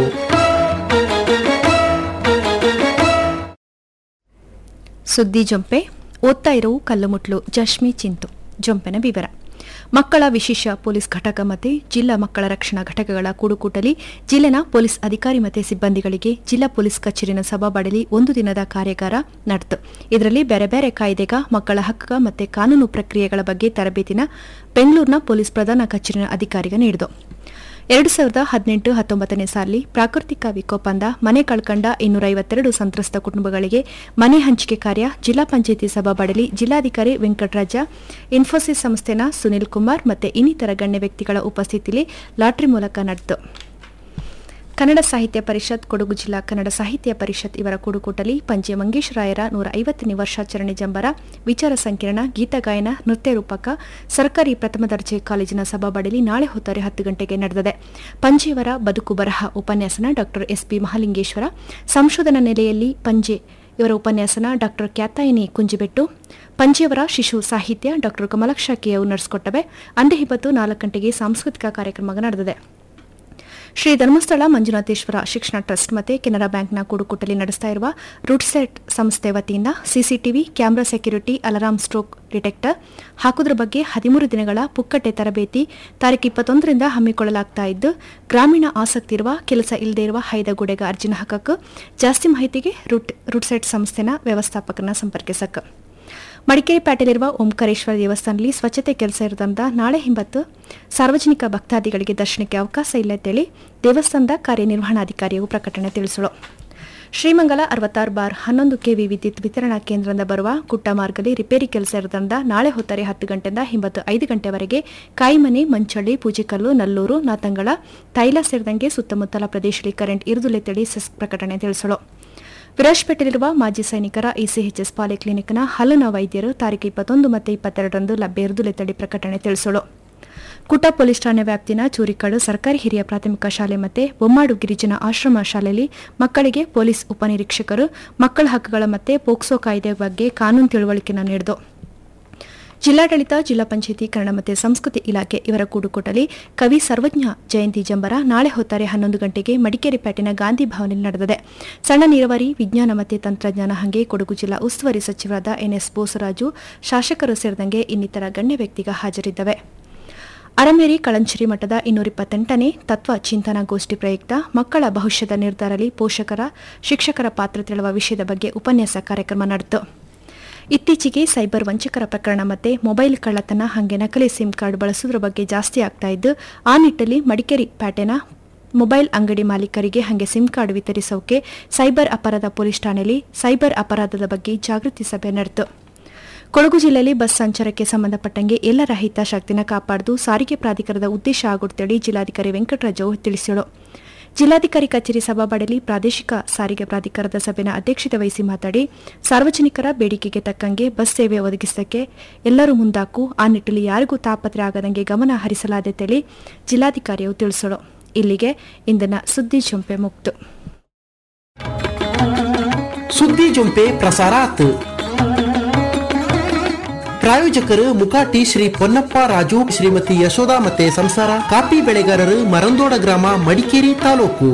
ಸುದ್ದಿ ಜೊಂಪೆ ಓದ್ತಾ ಇರೋ ಕಲ್ಲುಮುಟ್ಲು ಜಶ್ಮಿ ಚಿಂತು ಜೊಂಪೆನ ವಿವರ ಮಕ್ಕಳ ವಿಶೇಷ ಪೊಲೀಸ್ ಘಟಕ ಮತ್ತು ಜಿಲ್ಲಾ ಮಕ್ಕಳ ರಕ್ಷಣಾ ಘಟಕಗಳ ಕೂಡುಕೂಟಲಿ ಜಿಲ್ಲೆನ ಪೊಲೀಸ್ ಅಧಿಕಾರಿ ಮತ್ತು ಸಿಬ್ಬಂದಿಗಳಿಗೆ ಜಿಲ್ಲಾ ಪೊಲೀಸ್ ಕಚೇರಿನ ಸಭಾಬಡಲಿ ಒಂದು ದಿನದ ಕಾರ್ಯಾಗಾರ ನಡೆತು ಇದರಲ್ಲಿ ಬೇರೆ ಬೇರೆ ಕಾಯ್ದೆಗ ಮಕ್ಕಳ ಹಕ್ಕ ಮತ್ತು ಕಾನೂನು ಪ್ರಕ್ರಿಯೆಗಳ ಬಗ್ಗೆ ತರಬೇತಿನ ಬೆಂಗಳೂರಿನ ಪೊಲೀಸ್ ಪ್ರಧಾನ ಕಚೇರಿನ ಅಧಿಕಾರಿಗೆ ನೀಡಿತು ಎರಡು ಸಾವಿರದ ಹದಿನೆಂಟು ಹತ್ತೊಂಬತ್ತನೇ ಸಾಲಿ ಪ್ರಾಕೃತಿಕ ವಿಕೋಪಂದ ಮನೆ ಕಳ್ಕಂಡ ಇನ್ನೂರ ಐವತ್ತೆರಡು ಸಂತ್ರಸ್ತ ಕುಟುಂಬಗಳಿಗೆ ಮನೆ ಹಂಚಿಕೆ ಕಾರ್ಯ ಜಿಲ್ಲಾ ಪಂಚಾಯಿತಿ ಸಭಾಬಡಲಿ ಜಿಲ್ಲಾಧಿಕಾರಿ ವೆಂಕಟರಾಜ ಇನ್ಫೋಸಿಸ್ ಸಂಸ್ಥೆನ ಸುನಿಲ್ ಕುಮಾರ್ ಮತ್ತು ಇನ್ನಿತರ ಗಣ್ಯ ವ್ಯಕ್ತಿಗಳ ಉಪಸ್ಥಿತಿಯಲ್ಲಿ ಲಾಟರಿ ಮೂಲಕ ನಡೆಯಿತು ಕನ್ನಡ ಸಾಹಿತ್ಯ ಪರಿಷತ್ ಕೊಡಗು ಜಿಲ್ಲಾ ಕನ್ನಡ ಸಾಹಿತ್ಯ ಪರಿಷತ್ ಇವರ ಕೂಡುಕೂಟಲಿ ಪಂಜೆ ಮಂಗೇಶ್ವರಾಯರ ನೂರ ಐವತ್ತನೇ ವರ್ಷಾಚರಣೆ ಜಂಬರ ವಿಚಾರ ಸಂಕಿರಣ ಗೀತಗಾಯನ ನೃತ್ಯ ರೂಪಕ ಸರ್ಕಾರಿ ಪ್ರಥಮ ದರ್ಜೆ ಕಾಲೇಜಿನ ಸಭಾಬಡಲಿ ನಾಳೆ ಹೊತ್ತಾರೆ ಹತ್ತು ಗಂಟೆಗೆ ನಡೆದಿದೆ ಪಂಜೆಯವರ ಬದುಕು ಬರಹ ಉಪನ್ಯಾಸನ ಡಾಕ್ಟರ್ ಎಸ್ಪಿ ಮಹಾಲಿಂಗೇಶ್ವರ ಸಂಶೋಧನಾ ನೆಲೆಯಲ್ಲಿ ಪಂಜೆ ಇವರ ಉಪನ್ಯಾಸನ ಡಾಕ್ಟರ್ ಕ್ಯಾತಾಯಿನಿ ಕುಂಜಿಬೆಟ್ಟು ಪಂಜೆಯವರ ಶಿಶು ಸಾಹಿತ್ಯ ಡಾಕ್ಟರ್ ಕಮಲಕ್ಷ ಕೆಯವು ನಡೆಸಿಕೊಟ್ಟವೆ ಅಂದೇ ಇಪ್ಪತ್ತು ನಾಲ್ಕು ಗಂಟೆಗೆ ಸಾಂಸ್ಕೃತಿಕ ಕಾರ್ಯಕ್ರಮ ನಡೆದಿದೆ ಶ್ರೀ ಧರ್ಮಸ್ಥಳ ಮಂಜುನಾಥೇಶ್ವರ ಶಿಕ್ಷಣ ಟ್ರಸ್ಟ್ ಮತ್ತು ಕೆನರಾ ಬ್ಯಾಂಕ್ನ ಕೂಡುಕೂಟಲಿ ನಡೆಸ್ತಾ ಇರುವ ರೂಟ್ಸೆಟ್ ಸಂಸ್ಥೆ ವತಿಯಿಂದ CCTV camera security alarm smoke detector ಹಾಕುವುದರ ಬಗ್ಗೆ ಹದಿಮೂರು ದಿನಗಳ ಪುಕ್ಕಟೆ ತರಬೇತಿ ತಾರೀಕು ಇಪ್ಪತ್ತೊಂದರಿಂದ ಹಮ್ಮಿಕೊಳ್ಳಲಾಗ್ತಾ ಇದ್ದು ಗ್ರಾಮೀಣ ಆಸಕ್ತಿ ಇರುವ ಕೆಲಸ ಇಲ್ಲದೆ ಇರುವ ಹೈದಗೂಡೆಗ ಅರ್ಜಿನ ಹಾಕಕ್ಕೆ ಜಾಸ್ತಿ ಮಾಹಿತಿಗೆ ರೂಟ್ ರೂಟ್ಸೆಟ್ ಸಂಸ್ಥೆನ ವ್ಯವಸ್ಥಾಪಕನ ಸಂಪರ್ಕಿಸಕ್ಕೆ ಮಡಿಕೇರಿ ಪೇಟೆಯಲ್ಲಿರುವ ಓಂಕಾರೇಶ್ವರ ದೇವಸ್ಥಾನದಲ್ಲಿ ಸ್ವಚ್ಛತೆ ಕೆಲಸ ಇರೋದ್ರಿಂದ ನಾಳೆ ಹಿಂಬತ್ತು ಸಾರ್ವಜನಿಕ ಭಕ್ತಾದಿಗಳಿಗೆ ದರ್ಶನಕ್ಕೆ ಅವಕಾಶ ಇಲ್ಲ ಅಂತೇಳಿ ದೇವಸ್ಥಾನದ ಕಾರ್ಯನಿರ್ವಹಣಾಧಿಕಾರಿಯು ಪ್ರಕಟಣೆ ತಿಳಿಸಲು ಶ್ರೀಮಂಗಲ ಅರವತ್ತಾರು ಬಾರ್ ಹನ್ನೊಂದು ಕೆವಿ ವಿದ್ಯುತ್ ವಿತರಣಾ ಕೇಂದ್ರದಿಂದ ಬರುವ ಕುಟ್ಟ ಮಾರ್ಗದಲ್ಲಿ ರಿಪೇರಿ ಕೆಲಸ ಇರೋದ್ರಿಂದ ನಾಳೆ ಹೊತ್ತಾರೆ ಹತ್ತು ಗಂಟೆಯಿಂದ ಹಿಂಬತ್ತು ಐದು ಗಂಟೆವರೆಗೆ ಕಾಯಿಮನೆ ಮಂಚಳ್ಳಿ ಪೂಜೆಕಲ್ಲು ನಲ್ಲೂರು ನಾತಂಗಳ ತೈಲ ಸೇರಿದಂಗೆ ಸುತ್ತಮುತ್ತಲ ಪ್ರದೇಶದಲ್ಲಿ ಕರೆಂಟ್ ಇರುದಿಲ್ಲ ತಿಳಿ ಸೆಸ್ ಪ್ರಕಟಣೆ ತಿಳಿಸಲು ವಿರಾಜ್ಪೇಟೆಯಲ್ಲಿರುವ ಮಾಜಿ ಸೈನಿಕರ ಇಸಿಎಚ್ಎಸ್ ಪಾಲಿಕ್ಲಿನಿಕ್ನ ಹಲನ ವೈದ್ಯರು ತಾರೀಕು ಇಪ್ಪತ್ತೊಂದು ಮತ್ತು ಇಪ್ಪತ್ತೆರಡರಂದು ಲಭ್ಯ ಇರುದಿಲ್ಲ ತಳಿ ಪ್ರಕಟಣೆ ತಿಳಿಸಲು ಕುಟ ಪೊಲೀಸ್ ಠಾಣೆ ವ್ಯಾಪ್ತಿನ ಚೂರಿಕಾಡು ಸರ್ಕಾರಿ ಹಿರಿಯ ಪ್ರಾಥಮಿಕ ಶಾಲೆ ಮತ್ತು ಬೊಮ್ಮಾಡು ಗಿರಿಜನ ಆಶ್ರಮ ಶಾಲೆಯಲ್ಲಿ ಮಕ್ಕಳಿಗೆ ಪೊಲೀಸ್ ಉಪನಿರೀಕ್ಷಕರು ಮಕ್ಕಳ ಹಕ್ಕುಗಳ ಮತ್ತು ಪೋಕ್ಸೋ ಕಾಯ್ದೆ ಬಗ್ಗೆ ಕಾನೂನು ತಿಳುವಳಿಕೆಯನ್ನು ನೀಡಿತು ಜಿಲ್ಲಾಡಳಿತ ಜಿಲ್ಲಾ ಪಂಚಾಯಿತಿ ಕನ್ನಡ ಮತ್ತು ಸಂಸ್ಕೃತಿ ಇಲಾಖೆ ಇವರ ಕೂಡುಕೂಟಲಿ ಕವಿ ಸರ್ವಜ್ಞ ಜಯಂತಿ ಜಂಬರ ನಾಳೆ ಹೊತ್ತಾರೆ ಹನ್ನೊಂದು ಗಂಟೆಗೆ ಮಡಿಕೇರಿ ಪೇಟೆನ ಗಾಂಧಿ ಭವನದಲ್ಲಿ ನಡೆದಿದೆ ಸಣ್ಣ ನೀರಾವರಿ ವಿಜ್ಞಾನ ಮತ್ತು ತಂತ್ರಜ್ಞಾನ ಹಂಗೆ ಕೊಡಗು ಜಿಲ್ಲಾ ಉಸ್ತುವಾರಿ ಸಚಿವರಾದ ಎನ್ಎಸ್ ಬೋಸರಾಜು ಶಾಸಕರು ಸೇರಿದಂಗೆ ಇನ್ನಿತರ ಗಣ್ಯ ವ್ಯಕ್ತಿಗ ಹಾಜರಿದ್ದವೆ ಅರಮೇರಿ ಕಳಂಚೇರಿ ಮಠದ ಇನ್ನೂರ ಇಪ್ಪತ್ತೆಂಟನೇ ತತ್ವ ಚಿಂತನಾ ಗೋಷ್ಠಿ ಪ್ರಯುಕ್ತ ಮಕ್ಕಳ ಭವಿಷ್ಯದ ನಿರ್ಧಾರದಲ್ಲಿ ಪೋಷಕರ ಶಿಕ್ಷಕರ ಪಾತ್ರ ತಿಳುವ ವಿಷಯದ ಬಗ್ಗೆ ಉಪನ್ಯಾಸ ಕಾರ್ಯಕ್ರಮ ನಡೆಯಿತು ಇತ್ತೀಚೆಗೆ ಸೈಬರ್ ವಂಚಕರ ಪ್ರಕರಣ ಮತ್ತೆ ಮೊಬೈಲ್ ಕಳ್ಳತನ ಹಾಗೆ ನಕಲಿ ಸಿಮ್ ಕಾರ್ಡ್ ಬಳಸುವುದರ ಬಗ್ಗೆ ಜಾಸ್ತಿ ಆಗ್ತಾ ಇದ್ದು ಆ ನಿಟ್ಟಲ್ಲಿ ಮಡಿಕೇರಿ ಪ್ಯಾಟೆನ ಮೊಬೈಲ್ ಅಂಗಡಿ ಮಾಲೀಕರಿಗೆ ಹಾಗೆ ಸಿಮ್ ಕಾರ್ಡ್ ವಿತರಿಸೋಕೆ ಸೈಬರ್ ಅಪರಾಧ ಪೊಲೀಸ್ ಠಾಣೆಯಲ್ಲಿ ಸೈಬರ್ ಅಪರಾಧದ ಬಗ್ಗೆ ಜಾಗೃತಿ ಸಭೆ ನಡೆಯಿತು ಕೊಡಗು ಜಿಲ್ಲೆಯಲ್ಲಿ ಬಸ್ ಸಂಚಾರಕ್ಕೆ ಸಂಬಂಧಪಟ್ಟಂಗೆ ಎಲ್ಲರ ಹಿತಾಸಕ್ತಿನ ಕಾಪಾಡುವುದು ಸಾರಿಗೆ ಪ್ರಾಧಿಕಾರದ ಉದ್ದೇಶ ಆಗುತ್ತೇಳಿ ಜಿಲ್ಲಾಧಿಕಾರಿ ವೆಂಕಟರಾಜು ತಿಳಿಸಿದರು ಜಿಲ್ಲಾಧಿಕಾರಿ ಕಚೇರಿ ಸಭಾಬಡಲಿ ಪ್ರಾದೇಶಿಕ ಸಾರಿಗೆ ಪ್ರಾಧಿಕಾರದ ಸಭೆನ ಅಧ್ಯಕ್ಷತೆ ವಹಿಸಿ ಮಾತಾಡಿ ಸಾರ್ವಜನಿಕರ ಬೇಡಿಕೆಗೆ ತಕ್ಕಂಗೆ ಬಸ್ ಸೇವೆ ಒದಗಿಸಕ್ಕೆ ಎಲ್ಲರೂ ಮುಂದಾಕು ಆ ನಿಟ್ಟಲ್ಲಿ ಯಾರಿಗೂ ತಾಪತ್ರೆ ಆಗದಂಗೆ ಗಮನ ಹರಿಸಲಾದೆತ್ತೇಳಿ ಜಿಲ್ಲಾಧಿಕಾರಿಯು ತಿಳಿಸಲು ಇಲ್ಲಿಗೆ ಇಂದಿನ ಸುದ್ದಿ ಚುಂಪೆ ಮುಕ್ತು ಸುದ್ದಿ ಜೊಂಪೆ ಪ್ರಸಾರಾತ್ ಪ್ರಾಯೋಜಕರು ಮುಕಾಟಿ ಶ್ರೀ ಪೊನ್ನಪ್ಪ ರಾಜು ಶ್ರೀಮತಿ ಯಶೋಧ ಮತ್ತೆ ಸಂಸಾರ ಕಾಫಿ ಬೆಳೆಗಾರರು ಮರಂದೋಡ ಗ್ರಾಮ ಮಡಿಕೇರಿ ತಾಲೂಕು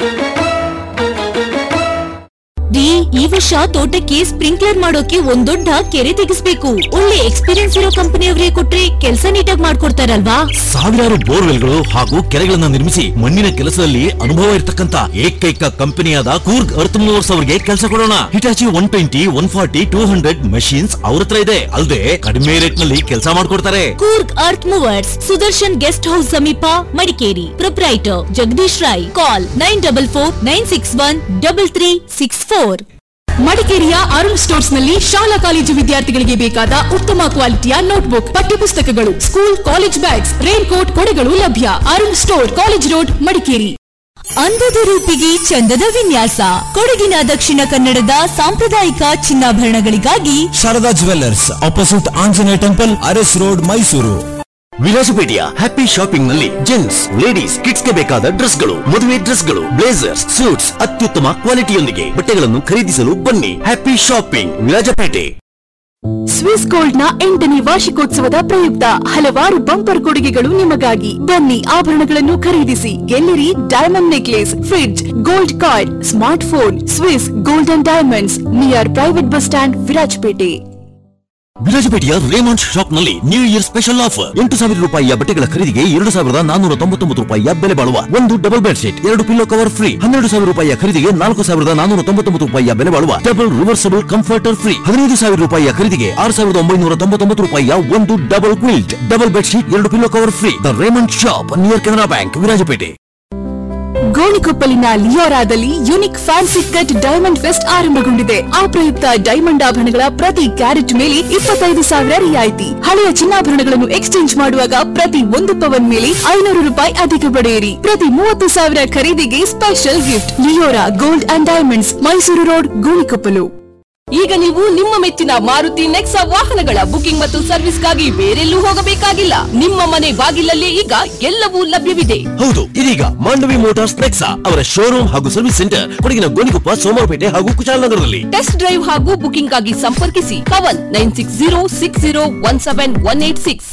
ರೀ ಈ ವರ್ಷ ತೋಟಕ್ಕೆ ಸ್ಪ್ರಿಂಕ್ಲರ್ ಮಾಡೋಕೆ ಒಂದ್ ದೊಡ್ಡ ಕೆರೆ ತೆಗಿಸ್ಬೇಕು ಒಳ್ಳೆ ಎಕ್ಸ್ಪೀರಿಯನ್ಸ್ ಇರೋ ಕಂಪನಿಯವರಿಗೆ ಕೊಟ್ರೆ ಕೆಲಸ ನೀಟಾಗಿ ಮಾಡ್ಕೊಡ್ತಾರಲ್ವಾ ಸಾವಿರಾರು ಬೋರ್ವೆಲ್ಗಳು ಹಾಗೂ ಕೆರೆಗಳನ್ನ ನಿರ್ಮಿಸಿ ಮಣ್ಣಿನ ಕೆಲಸದಲ್ಲಿ ಅನುಭವ ಇರತಕ್ಕಂತ ಏಕೈಕ ಕಂಪನಿಯಾದ ಕೂರ್ಗ್ ಅರ್ತ್ ಮೂವರ್ಸ್ ಅವರಿಗೆ ಕೆಲಸ ಕೊಡೋಣ Hitachi one twenty one forty two hundred machines ಅವ್ರ ಹತ್ರ ಇದೆ ಅಲ್ಲದೆ ಕಡಿಮೆ ರೇಟ್ ನಲ್ಲಿ ಕೆಲಸ ಮಾಡ್ಕೊಡ್ತಾರೆ Coorg earth movers Sudarshan guest house ಸಮೀಪ Madikeri proprietor Jagadish Rai call nine double four nine six one double three six four ಮಡಿಕೇರಿಯ ಅರುಣ್ ಸ್ಟೋರ್ಸ್ ನಲ್ಲಿ ಶಾಲಾ ಕಾಲೇಜು ವಿದ್ಯಾರ್ಥಿಗಳಿಗೆ ಬೇಕಾದ ಉತ್ತಮ ಕ್ವಾಲಿಟಿಯ ನೋಟ್ಬುಕ್ ಪಠ್ಯಪುಸ್ತಕಗಳು school college bags rain coat ಕೊಡೆಗಳು ಲಭ್ಯ Arun store college road Madikeri ಅಂದದ ರೂಪಿಗೆ ಚಂದದ ವಿನ್ಯಾಸ ಕೊಡಗಿನ ದಕ್ಷಿಣ ಕನ್ನಡದ ಸಾಂಪ್ರದಾಯಿಕ ಚಿನ್ನಾಭರಣಗಳಿಗಾಗಿ Sharada jewellers opposite Anjaneya temple Aras road Mysuru ವಿಲಾಸಪೇಟೆಯ ಹ್ಯಾಪಿ ಶಾಪಿಂಗ್ ನಲ್ಲಿ ಜೆಂಟ್ಸ್ ಲೇಡೀಸ್ ಕಿಡ್ಸ್ ಗೆ ಬೇಕಾದ ಡ್ರೆಸ್ಗಳು ಮದುವೆ ಡ್ರೆಸ್ಗಳು ಬ್ಲೇಸರ್ಸ್ ಸೂಟ್ಸ್ ಅತ್ಯುತ್ತಮ ಕ್ವಾಲಿಟಿಯೊಂದಿಗೆ ಬಟ್ಟೆಗಳನ್ನು ಖರೀದಿಸಲು ಬನ್ನಿ happy shopping Virajpet Swiss gold ನ ಎಂಟನೇ ವಾರ್ಷಿಕೋತ್ಸವದ ಪ್ರಯುಕ್ತ ಹಲವಾರು ಬಂಪರ್ ಕೊಡುಗೆಗಳು ನಿಮಗಾಗಿ ಬನ್ನಿ ಆಭರಣಗಳನ್ನು ಖರೀದಿಸಿ ಗೆಲ್ಲಿರಿ diamond necklace fridge gold card smart phone Swiss gold and diamonds near private bus stand Virajpet ವಿರಾಜಪೇಟೆಯ ರೇಮಂಡ್ ಶಾಪ್ ನಲ್ಲಿ ನ್ಯೂ ಇಯರ್ ಸ್ಪೆಷಲ್ ಆಫರ್ ಎಂಟು ಸಾವಿರ ರೂಪಾಯಿಯ ಬಟ್ಟೆಗಳ ಖರೀದಿಗೆ ಎರಡು ಸಾವಿರದ ನಾನೂರ ತೊಂಬತ್ತೊಂಬತ್ತು ರೂಪಾಯಿಯ ಬೆಲೆ ಬಾಳುವ ಒಂದು ಡಬಲ್ ಬೆಡ್ ಶೀಟ್ ಎರಡು ಪಿಲ್ಲೋ ಕವರ್ ಫ್ರೀ ಹನ್ನೆರಡು ಸಾವಿರ ರೂಪಾಯಿಯ ಖರೀದಿಗೆ ನಾಲ್ಕು ಸಾವಿರದ ನಾನೂರ ತೊಂಬತ್ತೊಂಬತ್ತು ರೂಪಾಯಿಯ ಬೆಲೆ ಬಾಳುವ ಡಬಲ್ ರಿವರ್ಸಬಲ್ ಕಂಫರ್ಟರ್ ಫ್ರೀ ಹದಿನೈದು ಸಾವಿರ ರೂಪಾಯಿಯ ಖರೀದಿಗೆ ಆರು ಸಾವಿರದ ಒಂಬೈನೂರ ತೊಂಬತ್ತೊಂಬತ್ತು ರೂಪಾಯಿಯ ಒಂದು double quilt double bed sheet ಎರಡು pillow cover free the Raymond shop near Canara bank Virajpet ಗೋಣಿಕೊಪ್ಪಲಿನ ಲಿಯೋರಾದಲ್ಲಿ unique fancy cut diamond fest ಆರಂಭಗೊಂಡಿದೆ ಆ ಪ್ರಯುಕ್ತ ಡೈಮಂಡ್ ಆಭರಣಗಳ ಪ್ರತಿ ಕ್ಯಾರೆಟ್ ಮೇಲೆ ಇಪ್ಪತ್ತೈದು ಸಾವಿರ ರಿಯಾಯಿತಿ ಹಳೆಯ ಚಿನ್ನಾಭರಣಗಳನ್ನು ಎಕ್ಸ್ಚೇಂಜ್ ಮಾಡುವಾಗ ಪ್ರತಿ ಒಂದು ಪವನ್ ಮೇಲೆ ಐನೂರು ರೂಪಾಯಿ ಅಧಿಕ ಪಡೆಯಿರಿ ಪ್ರತಿ ಮೂವತ್ತು ಸಾವಿರ ಖರೀದಿಗೆ special gift Leora gold and diamonds Mysuru road Gonikoppal ಈಗ ನೀವು ನಿಮ್ಮ ಮೆಚ್ಚಿನ ಮಾರುತಿ ನೆಕ್ಸಾ ವಾಹನಗಳ ಬುಕಿಂಗ್ ಮತ್ತು ಸರ್ವಿಸ್ಗಾಗಿ ಬೇರೆಲ್ಲೂ ಹೋಗಬೇಕಾಗಿಲ್ಲ ನಿಮ್ಮ ಮನೆ ಬಾಗಿಲಲ್ಲೇ ಈಗ ಎಲ್ಲವೂ ಲಭ್ಯವಿದೆ ಹೌದು ಇದೀಗ ಮಾಂಡವಿ ಮೋಟಾರ್ಸ್ ನೆಕ್ಸಾ ಅವರ ಶೋರೂಮ್ ಹಾಗೂ ಸರ್ವಿಸ್ ಸೆಂಟರ್ ಕೊಡಗಿನ ಗೋಣಿಕೊಪ್ಪ ಸೋಮವಾರಪೇಟೆ ಹಾಗೂ ಕುಶಾಲನಗರದಲ್ಲಿ ಟೆಸ್ಟ್ ಡ್ರೈವ್ ಹಾಗೂ ಬುಕಿಂಗ್ ಆಗಿ ಸಂಪರ್ಕಿಸಿ Kavan nine six zero six zero one seven one eight six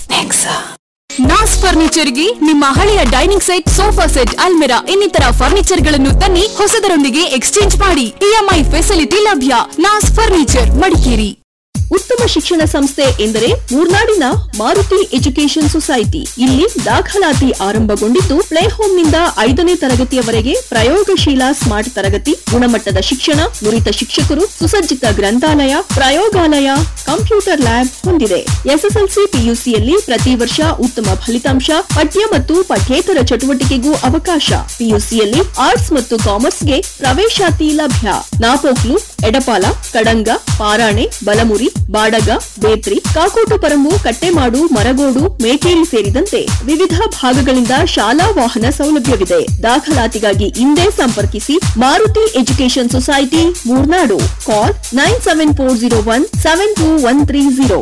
Naz ಫರ್ನಿಚರ್ಗೆ ನಿಮ್ಮ ಹಳೆಯ ಡೈನಿಂಗ್ ಸೆಟ್ ಸೋಫಾ ಸೆಟ್ ಅಲ್ಮೆರಾ ಇನ್ನಿತರ ಫರ್ನಿಚರ್ ಗಳನ್ನು ತನ್ನಿ ಹೊಸದರೊಂದಿಗೆ ಎಕ್ಸ್ಚೇಂಜ್ ಮಾಡಿ ಇಎಂಐ ಫೆಸಿಲಿಟಿ ಲಭ್ಯ ನಾಸ್ ಫರ್ನಿಚರ್ ಮಡಿಕೇರಿ ಉತ್ತಮ ಶಿಕ್ಷಣ ಸಂಸ್ಥೆ ಎಂದರೆ ಮೂರ್ನಾಡಿನ ಮಾರುತಿ ಎಜುಕೇಶನ್ ಸೊಸೈಟಿ ಇಲ್ಲಿ ದಾಖಲಾತಿ ಆರಂಭಗೊಂಡಿದ್ದು ಪ್ಲೇ ಹೋಮ್ ನಿಂದ ಐದನೇ ತರಗತಿಯವರೆಗೆ ಪ್ರಯೋಗಶೀಲ ಸ್ಮಾರ್ಟ್ ತರಗತಿ ಗುಣಮಟ್ಟದ ಶಿಕ್ಷಣ ನುರಿತ ಶಿಕ್ಷಕರು ಸುಸಜ್ಜಿತ ಗ್ರಂಥಾಲಯ ಪ್ರಯೋಗಾಲಯ ಕಂಪ್ಯೂಟರ್ ಲ್ಯಾಬ್ ಹೊಂದಿದೆ ಎಸ್ಎಸ್ಎಲ್ಸಿ ಪಿಯುಸಿಯಲ್ಲಿ ಪ್ರತಿ ವರ್ಷ ಉತ್ತಮ ಫಲಿತಾಂಶ ಪಠ್ಯ ಮತ್ತು ಪಠ್ಯೇತರ ಚಟುವಟಿಕೆಗೂ ಅವಕಾಶ ಪಿಯುಸಿಯಲ್ಲಿ ಆರ್ಟ್ಸ್ ಮತ್ತು ಕಾಮರ್ಸ್ಗೆ ಪ್ರವೇಶಾತಿ ಲಭ್ಯ ನಾಪೋಕ್ಲು ಎಡಪಾಲ ಕಡಂಗ ಪಾರಾಣೆ ಬಲಮುರಿ ಬಾಡಗ ಬೇತ್ರಿ ಕಾಕೋಟು ಪರಮು ಕಟ್ಟೆಮಾಡು ಮರಗೋಡು ಮೇಕೇರಿ ಸೇರಿದಂತೆ ವಿವಿಧ ಭಾಗಗಳಿಂದ ಶಾಲಾ ವಾಹನ ಸೌಲಭ್ಯವಿದೆ ದಾಖಲಾತಿಗಾಗಿ ಇಂದೇ ಸಂಪರ್ಕಿಸಿ Maruti education society Murnad call nine seven four zero one seven two one three zero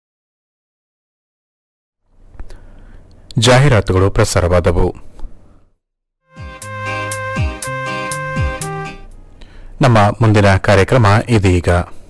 ಜಾಹೀರಾತುಗಳು ಪ್ರಸಾರವಾದವು ನಮ್ಮ ಮುಂದಿನ ಕಾರ್ಯಕ್ರಮ ಇದೀಗ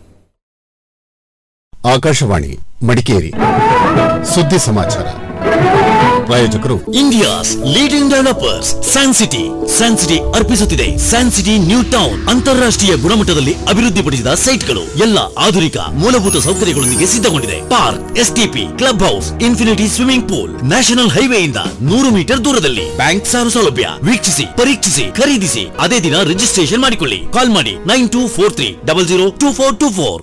ಆಕಾಶವಾಣಿ ಮಡಿಕೇರಿ ಸುದ್ದಿ ಸಮಾಚಾರ ಪ್ರಾಯೋಜಕರು India's leading developers San City San City ಅರ್ಪಿಸುತ್ತಿದೆ ಸ್ಯಾನ್ ಸಿಟಿ ನ್ಯೂ ಟೌನ್ ಅಂತಾರಾಷ್ಟ್ರೀಯ ಗುಣಮಟ್ಟದಲ್ಲಿ ಅಭಿವೃದ್ಧಿಪಡಿಸಿದ ಸೈಟ್ಗಳು ಎಲ್ಲ ಆಧುನಿಕ ಮೂಲಭೂತ ಸೌಕರ್ಯಗಳೊಂದಿಗೆ ಸಿದ್ಧಗೊಂಡಿದೆ park STP club house infinity swimming pool national ಹೈವೇಯಿಂದ ನೂರು ಮೀಟರ್ ದೂರದಲ್ಲಿ ಬ್ಯಾಂಕ್ ಸಾಲ ಸೌಲಭ್ಯ ವೀಕ್ಷಿಸಿ ಪರೀಕ್ಷಿಸಿ ಖರೀದಿಸಿ ಅದೇ ದಿನ ರಿಜಿಸ್ಟ್ರೇಷನ್ ಮಾಡಿಕೊಳ್ಳಿ ಕಾಲ್ ಮಾಡಿ nine two four three double zero two four two four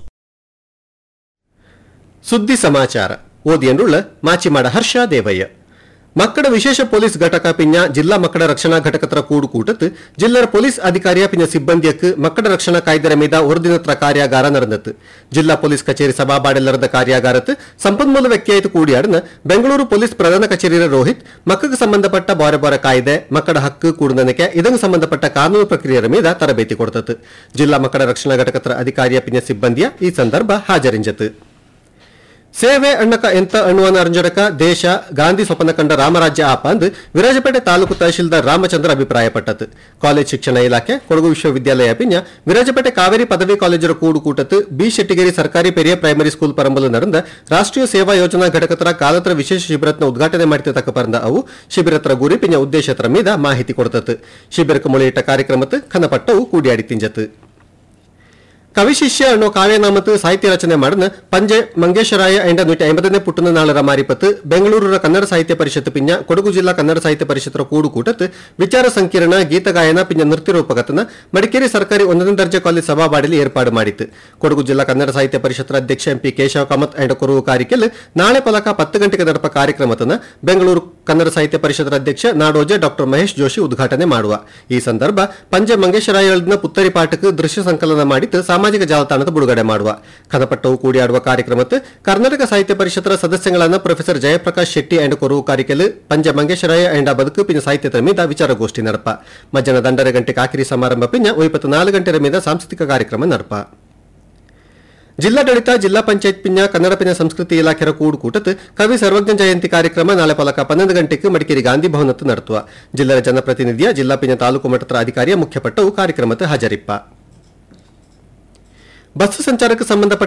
ಸುದ್ದಿ ಸಮಾಚಾರ ಓದಿಯನ್ನುಳ್ಳ ಮಾಚಿಮಾಡ ಹರ್ಷ ದೇವಯ್ಯ ಮಕ್ಕಳ ವಿಶೇಷ ಪೊಲೀಸ್ ಘಟಕ ಪಿಂಜ ಜಿಲ್ಲಾ ಮಕ್ಕಳ ರಕ್ಷಣಾ ಘಟಕತ್ರ ಕೂಡು ಕೂಟತ್ ಜಿಲ್ಲರ ಪೊಲೀಸ್ ಅಧಿಕಾರಿಯ ಪಿಂಜ ಸಿಬ್ಬಂದಿಯಕ್ಕೆ ಮಕ್ಕಳ ರಕ್ಷಣಾ ಕಾಯ್ದೆರ ಮೀದ ಒರ್ದಿನತ್ರ ಕಾರ್ಯಾಗಾರ ನಡೆದತ್ತು ಜಿಲ್ಲಾ ಪೊಲೀಸ್ ಕಚೇರಿ ಸಭಾಬಾಡೆಲ್ ನಡೆದ ಕಾರ್ಯಾಗಾರತ್ ಸಂಪನ್ಮೂಲ ವ್ಯಕ್ತಿಯಾಯಿತು ಕೂಡಿಯಾಡನ ಬೆಂಗಳೂರು ಪೊಲೀಸ್ ಪ್ರಧಾನ ಕಚೇರಿಯ ರೋಹಿತ್ ಮಕ್ಕಳಿಗೆ ಸಂಬಂಧಪಟ್ಟ ಬಾರೆ ಬಾರೆ ಕಾಯ್ದೆ ಮಕ್ಕಳ ಹಕ್ಕು ಕೂಡುನನಕ್ಕೆ ಇದಕ್ಕೆ ಸಂಬಂಧಪಟ್ಟ ಕಾನೂನು ಪ್ರಕ್ರಿಯೆಯ ಮೀದ ತರಬೇತಿ ಕೊಡ್ತತ್ತು ಜಿಲ್ಲಾ ಮಕ್ಕಳ ರಕ್ಷಣಾ ಘಟಕತ್ರ ಅಧಿಕಾರಿಯ ಪಿಂಜ ಸಿಬ್ಬಂದಿಯ ಈ ಸಂದರ್ಭ ಹಾಜರಿಂಜತು ಸೇವೆ ಅಣ್ಣಕ ಎಂತ ಅಣ್ಣುವನ ಅರಂಜಡಕ ದೇಶ ಗಾಂಧಿ ಸ್ವಪ್ನ ಕಂಡ ರಾಮರಾಜ್ಯ ಆಪ ಅಂದು ವಿರಾಜಪೇಟೆ ತಾಲೂಕು ತಹಶೀಲ್ದಾರ್ ರಾಮಚಂದ್ರ ಅಭಿಪ್ರಾಯಪಟ್ಟತು ಕಾಲೇಜ್ ಶಿಕ್ಷಣ ಇಲಾಖೆ ಕೊಡಗು ವಿಶ್ವವಿದ್ಯಾಲಯ ಪಿಂಜ ವಿರಾಜಪೇಟೆ ಕಾವೇರಿ ಪದವಿ ಕಾಲೇಜರ ಕೂಡು ಕೂಟತ್ತು ಬಿ ಶೆಟ್ಟಿಗೇರಿ ಸರ್ಕಾರಿ ಪೆರಿಯ ಪ್ರೈಮರಿ ಸ್ಕೂಲ್ ಪರಂಬಲು ನಡೆದ ರಾಷ್ಟ್ರೀಯ ಸೇವಾ ಯೋಜನಾ ಘಟಕತರ ಕಾಲತ್ರ ವಿಶೇಷ ಶಿಬಿರತ್ನ ಉದ್ಘಾಟನೆ ಮಾಡಿದ ತಕ್ಕ ಪರಂದ ಅವು ಶಿಬಿರತ್ರ ಗುರಿ ಪಿಂಜ ಉದ್ದೇಶತ್ರ ಮೀದ ಮಾಹಿತಿ ಕೊಡ್ತತ್ತು ಶಿಬಿರಕ್ಕೆ ಮೊಳೆಯಿಟ್ಟ ಕಾರ್ಯಕ್ರಮತ್ತು ಖನಪಟ್ಟವು ಕೂಡಿಯಾಡಿ ತಿಂಜತ್ತು ಕವಿಶಿಷ್ಯ ಅನ್ನೋ ಕಾವ್ಯನಾಮತ್ ಸಾಹಿತ್ಯ ರಚನೆ ಮಾಡಿದ ಪಂಜೆ ಮಂಗೇಶರಾಯ ಎಂಡ ನೂറ്റി ಐಂಬತ್ತನೇ ಪುಟ್ಟನ ನಾಳರ ಮಾರಿಪತ್ತು ಬೆಂಗಳೂರರ ಕನ್ನಡ ಸಾಹಿತ್ಯ ಪರಿಷತ್ ಪಿಂಜ ಕೊಡಗು ಜಿಲ್ಲಾ ಕನ್ನಡ ಸಾಹಿತ್ಯ ಪರಿಷತ್ತರ ಕೂಡು ಕೂಟತ್ ವಿಚಾರ ಸಂಕಿರಣ ಗೀತಗಾಯನ ಪಿಂಜ ನೃತ್ಯ ರೂಪಕತನ ಮಡಿಕೇರಿ ಸರ್ಕಾರಿ ಒಂದನೇ ದರ್ಜೆ ಕಾಲೇಜ್ ಸಭಾಬಾಡಿಲಿ ಏರ್ಪಾಡು ಮಾಡಿತ್ತು ಕೊಡಗು ಜಿಲ್ಲಾ ಕನ್ನಡ ಸಾಹಿತ್ಯ ಪರಿಷತ್ತರ ಅಧ್ಯಕ್ಷ ಎಂಪಿ ಕೇಶವ ಕಾಮತ್ ಎಂಡ ಕೊರವು ಕಾರಿಕೆಲ್ ನಾಳೆ ಪಲಕ ಪತ್ತು ಗಂಟೆಗೆ ನಡಪ ಕಾರ್ಯಕ್ರಮತನ ಬೆಂಗಳೂರು ಕನ್ನಡ ಸಾಹಿತ್ಯ ಪರಿಷತ್ತರ ಅಧ್ಯಕ್ಷ ನಾಡೋಜೆ ಡಾಕ್ಟರ್ ಮಹೇಶ್ ಜೋಶಿ ಉದ್ಘಾಟನೆ ಮಾಡುವ ಈ ಸಂದರ್ಭ ಪಂಜೆ ಮಂಗೇಶರಾಯ ಪುತ್ತರಿ ಪಾಠಕ್ಕೆ ದೃಶ್ಯ ಸಂಕಲನ ಮಾಡಿದ್ದು ಸಾಮಾಜಿಕ ಸಾಮಾಜಿಕ ಜಾಲತಾಣದ ಬಿಡುಗಡೆ ಮಾಡುವ ಕಥಪಟ್ಟವು ಕೂಡಿಯಾಡುವ ಕಾರ್ಯಕ್ರಮಕ್ಕೆ ಕರ್ನಾಟಕ ಸಾಹಿತ್ಯ ಪರಿಷತ್ತರ ಸದಸ್ಯಗಳಾದ ಪ್ರೊಫೆಸರ್ ಜಯಪ್ರಕಾಶ್ ಶೆಟ್ಟಿ ಅಂಡ್ ಕೊರು ಕಾರಿಕೆಲ್ ಪಂಜ ಮಂಗೇಶ್ವರಯ್ಯ ಅಂಡ್ ಬದುಕು ಪಿನ ಸಾಹಿತ್ಯದ ಮೀದ ವಿಚಾರಗೋಷ್ಠಿ ನಡಪ ಮಧ್ಯಾಹ್ನ ದಂಡರ ಗಂಟೆ ಕಾಕಿರಿ ಸಮಾರಂಭ ಪಿಂಜ ಒಯ್ಪತ್ತು ನಾಲ್ಕು ಗಂಟೆ ಮೀದ ಸಾಂಸ್ಕೃತಿಕ ಕಾರ್ಯಕ್ರಮ ನಡಪ ಜಿಲ್ಲಾಡಳಿತ ಜಿಲ್ಲಾ ಪಂಚಾಯತ್ ಪಿಂಜ ಕನ್ನಡ ಪಿನ ಸಂಸ್ಕೃತಿ ಇಲಾಖೆಯ ಕೂಡುಕೂಟತ್ ಕವಿ ಸರ್ವಜ್ಞ ಜಯಂತಿ ಕಾರ್ಯಕ್ರಮ ನಾಳೆ ಪಲಕ ಪನ್ನೊಂದು ಗಂಟೆಗೆ ಮಡಿಕೇರಿ ಗಾಂಧಿ ಭವನತ್ತು ನಡೆಸುವ ಜಿಲ್ಲೆಯ ಜನಪ್ರತಿನಿಧಿಯ ಜಿಲ್ಲಾ ಪಿಂಜ ತಾಲೂಕು ಮಟ್ಟದ ಅಧಿಕಾರಿಯ ಮುಖ್ಯಪಟ್ಟವು ಕಾರ್ಯಕ್ರಮಕ್ಕೆ ಹಾಜರಿಪ್ಪ ಬಸ್ ಸಂಚಾರಕ್ಕೆ ಸಂಬಂಧಪಟ್ಟ